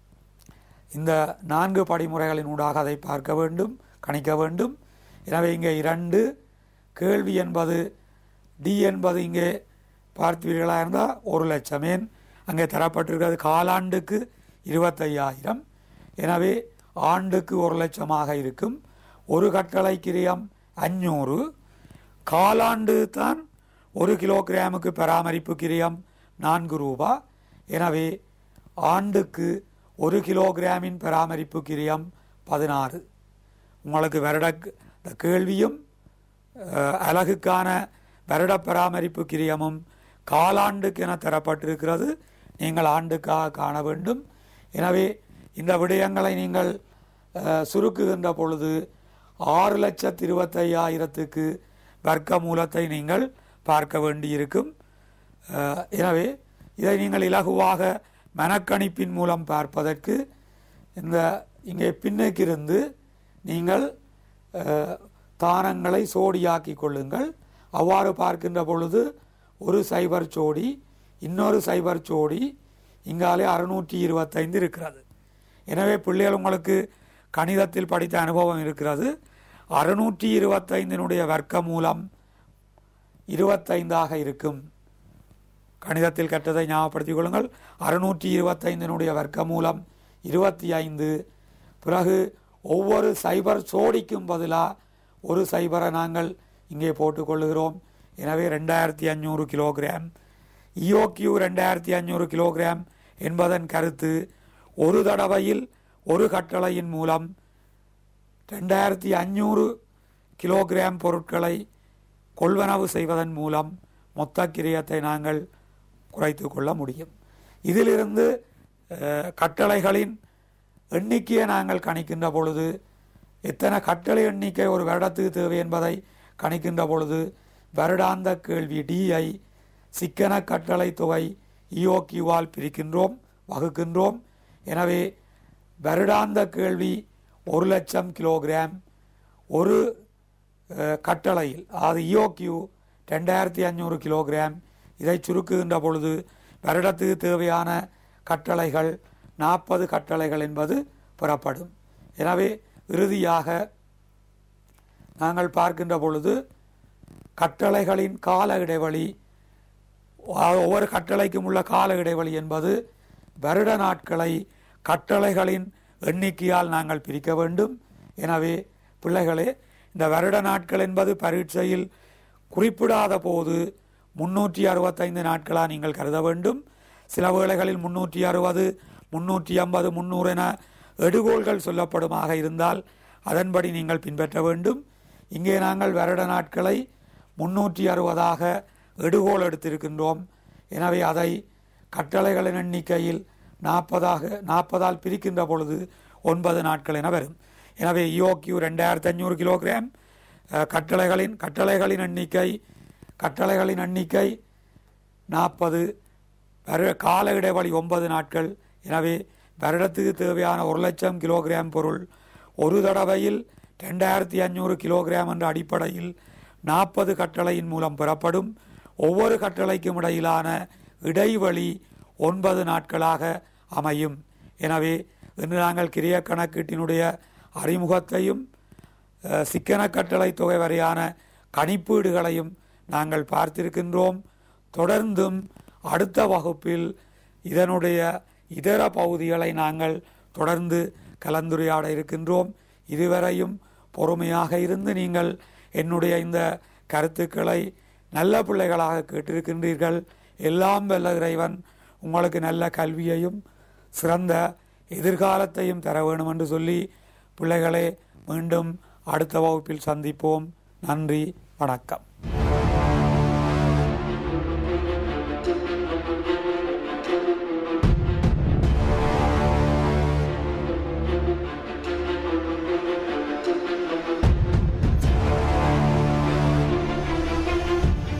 இந்த நான்கு படிமுறைகளின் ஊடாக அதை பார்க்க வேண்டும் கணிக்க வேண்டும் எனவே இங்கே இரண்டு கேள்வி என்பது டி என்பது இங்கே பார்த்தீர்களாக இருந்தால் ஒரு லட்சம் ஏன் அங்கே தரப்பட்டிருக்கிறது காலாண்டுக்கு இருபத்தையாயிரம் எனவே ஆண்டுக்கு ஒரு லட்சமாக இருக்கும் ஒரு கட்டளை கிரியம் அஞ்சூறு காலாண்டு தான் ஒரு கிலோகிராமுக்கு பராமரிப்பு கிரியம் நான்கு ரூபா எனவே ஆண்டுக்கு ஒரு கிலோகிராமின் பராமரிப்பு கிரியம் பதினாறு உங்களுக்கு வருட இந்த கேள்வியும் அஹ், அலகுக்கான வருட பராமரிப்பு கிரியமும் காலாண்டுக்கு என தரப்பட்டிருக்கிறது நீங்கள் ஆண்டுக்காக காண வேண்டும் எனவே இந்த விடயங்களை நீங்கள் அஹ், சுருக்குகின்ற பொழுது ஆறு லட்சத்து இருபத்தையாயிரத்துக்கு வர்க்க மூலத்தை நீங்கள் பார்க்க வேண்டியிருக்கும் அஹ், எனவே இதை நீங்கள் இலகுவாக மனக்கணிப்பின் மூலம் பார்ப்பதற்கு இந்த இங்கே பின்னுக்கிருந்து நீங்கள் அஹ், தானங்களை சோடியாக்கி கொள்ளுங்கள் அவ்வாறு பார்க்கின்ற பொழுது ஒரு சைபர் சோடி இன்னொரு சைபர் சோடி இங்காலே அறுநூற்றி இருபத்தைந்து இருக்கிறது எனவே பிள்ளைகள் உங்களுக்கு கணிதத்தில் படித்த அனுபவம் இருக்கிறது அறுநூற்றி இருபத்தைந்தினுடைய வர்க்க மூலம் இருபத்தைந்தாக இருக்கும் கணிதத்தில் கற்றதை ஞாபகப்படுத்திக் கொள்ளுங்கள் அறுநூற்றி இருபத்தைந்தினுடைய வர்க்க மூலம் இருபத்தி ஐந்து பிறகு ஒவ்வொரு சைபர் சோடிக்கும் பதிலாக ஒரு சைபரை நாங்கள் இங்கே போட்டுக்கொள்ளுகிறோம் எனவே ரெண்டாயிரத்தி அஞ்சூறு கிலோகிராம் இஓக்யூ ரெண்டாயிரத்தி அஞ்சூறு கிலோகிராம் என்பதன் கருத்து ஒரு தடவையில் ஒரு கட்டளையின் மூலம் ரெண்டாயிரத்தி அஞ்சூறு கிலோகிராம் பொருட்களை கொள்வனவு செய்வதன் மூலம் மொத்த கிரியத்தை நாங்கள் குறைத்து கொள்ள முடியும் இதிலிருந்து அஹ், கட்டளைகளின் எண்ணிக்கையை நாங்கள் கணிக்கின்ற பொழுது எத்தனை கட்டளை எண்ணிக்கை ஒரு வருடத்துக்கு தேவை என்பதை கணிக்கின்ற பொழுது வருடாந்த கேள்வி டிஐ சிக்கன கட்டளை தொகை இஓக்யூவால் பிரிக்கின்றோம் வகுக்கின்றோம் எனவே வருடாந்த கேள்வி ஒரு லட்சம் கிலோகிராம் ஒரு அஹ், கட்டளையில் அதாவது இஓக்யூ ரெண்டாயிரத்தி அஞ்சூறு கிலோகிராம் இதை சுருக்குகின்ற பொழுது வருடத்துக்கு தேவையான கட்டளைகள் நாற்பது கட்டளைகள் என்பது பெறப்படும் எனவே இறுதியாக நாங்கள் பார்க்கின்ற பொழுது கட்டளைகளின் கால இடைவெளி அதாவது ஒவ்வொரு கட்டளைக்கும் உள்ள கால இடைவெளி என்பது வருட நாட்களை கட்டளைகளின் எண்ணிக்கையால் நாங்கள் பிரிக்க வேண்டும் எனவே பிள்ளைகளே இந்த வருட நாட்கள் என்பது பரீட்சையில் குறிப்பிடாத போது முன்னூற்றி அறுபத்தைந்து நாட்களாக நீங்கள் கருத வேண்டும் சில வேளைகளில் முன்னூற்றி அறுபது முன்னூற்றி ஐம்பது முந்நூறு என எடுகோள்கள் சொல்லப்படுமாக இருந்தால் அதன்படி நீங்கள் பின்பற்ற வேண்டும் இங்கே நாங்கள் வருட நாட்களை முன்னூற்றி அறுபதாக எடுகோள் எடுத்திருக்கின்றோம் எனவே அதை கட்டளைகளின் எண்ணிக்கையில் நாற்பதாக நாற்பதால் பிரிக்கின்ற பொழுது ஒன்பது நாட்கள் என வரும் எனவே இஓக்யூ ரெண்டாயிரத்தி அஞ்சூறு கிலோகிராம் அஹ், கட்டளைகளின் கட்டளைகளின் எண்ணிக்கை கட்டளைகளின் எண்ணிக்கை நாற்பது வருட கால இடைவெளி ஒன்பது நாட்கள் எனவே வருடத்துக்கு தேவையான ஒரு லட்சம் கிலோகிராம் பொருள் ஒரு தடவையில் ரெண்டாயிரத்தி அஞ்சூறு கிலோகிராம் என்ற அடிப்படையில் நாற்பது கட்டளையின் மூலம் பெறப்படும் ஒவ்வொரு கட்டளைக்கும் இடையிலான இடைவெளி ஒன்பது நாட்களாக அமையும் எனவே இன்று நாங்கள் கிரிய கணக்கீட்டினுடைய அறிமுகத்தையும் அஹ், சிக்கன கட்டளை தொகை வரையான கணிப்பீடுகளையும் நாங்கள் பார்த்திருக்கின்றோம் தொடர்ந்தும் அடுத்த வகுப்பில் இதனுடைய இதர பகுதிகளை நாங்கள் தொடர்ந்து கலந்துரையாட இருக்கின்றோம் இதுவரையும் பொறுமையாக இருந்து நீங்கள் என்னுடைய இந்த கருத்துக்களை நல்ல பிள்ளைகளாக கேட்டிருக்கின்றீர்கள் எல்லாம் வல்ல இறைவன் உங்களுக்கு நல்ல கல்வியையும் சிறந்த எதிர்காலத்தையும் தர வேண்டும் என்று சொல்லி பிள்ளைகளே மீண்டும் அடுத்த வகுப்பில் சந்திப்போம் நன்றி வணக்கம்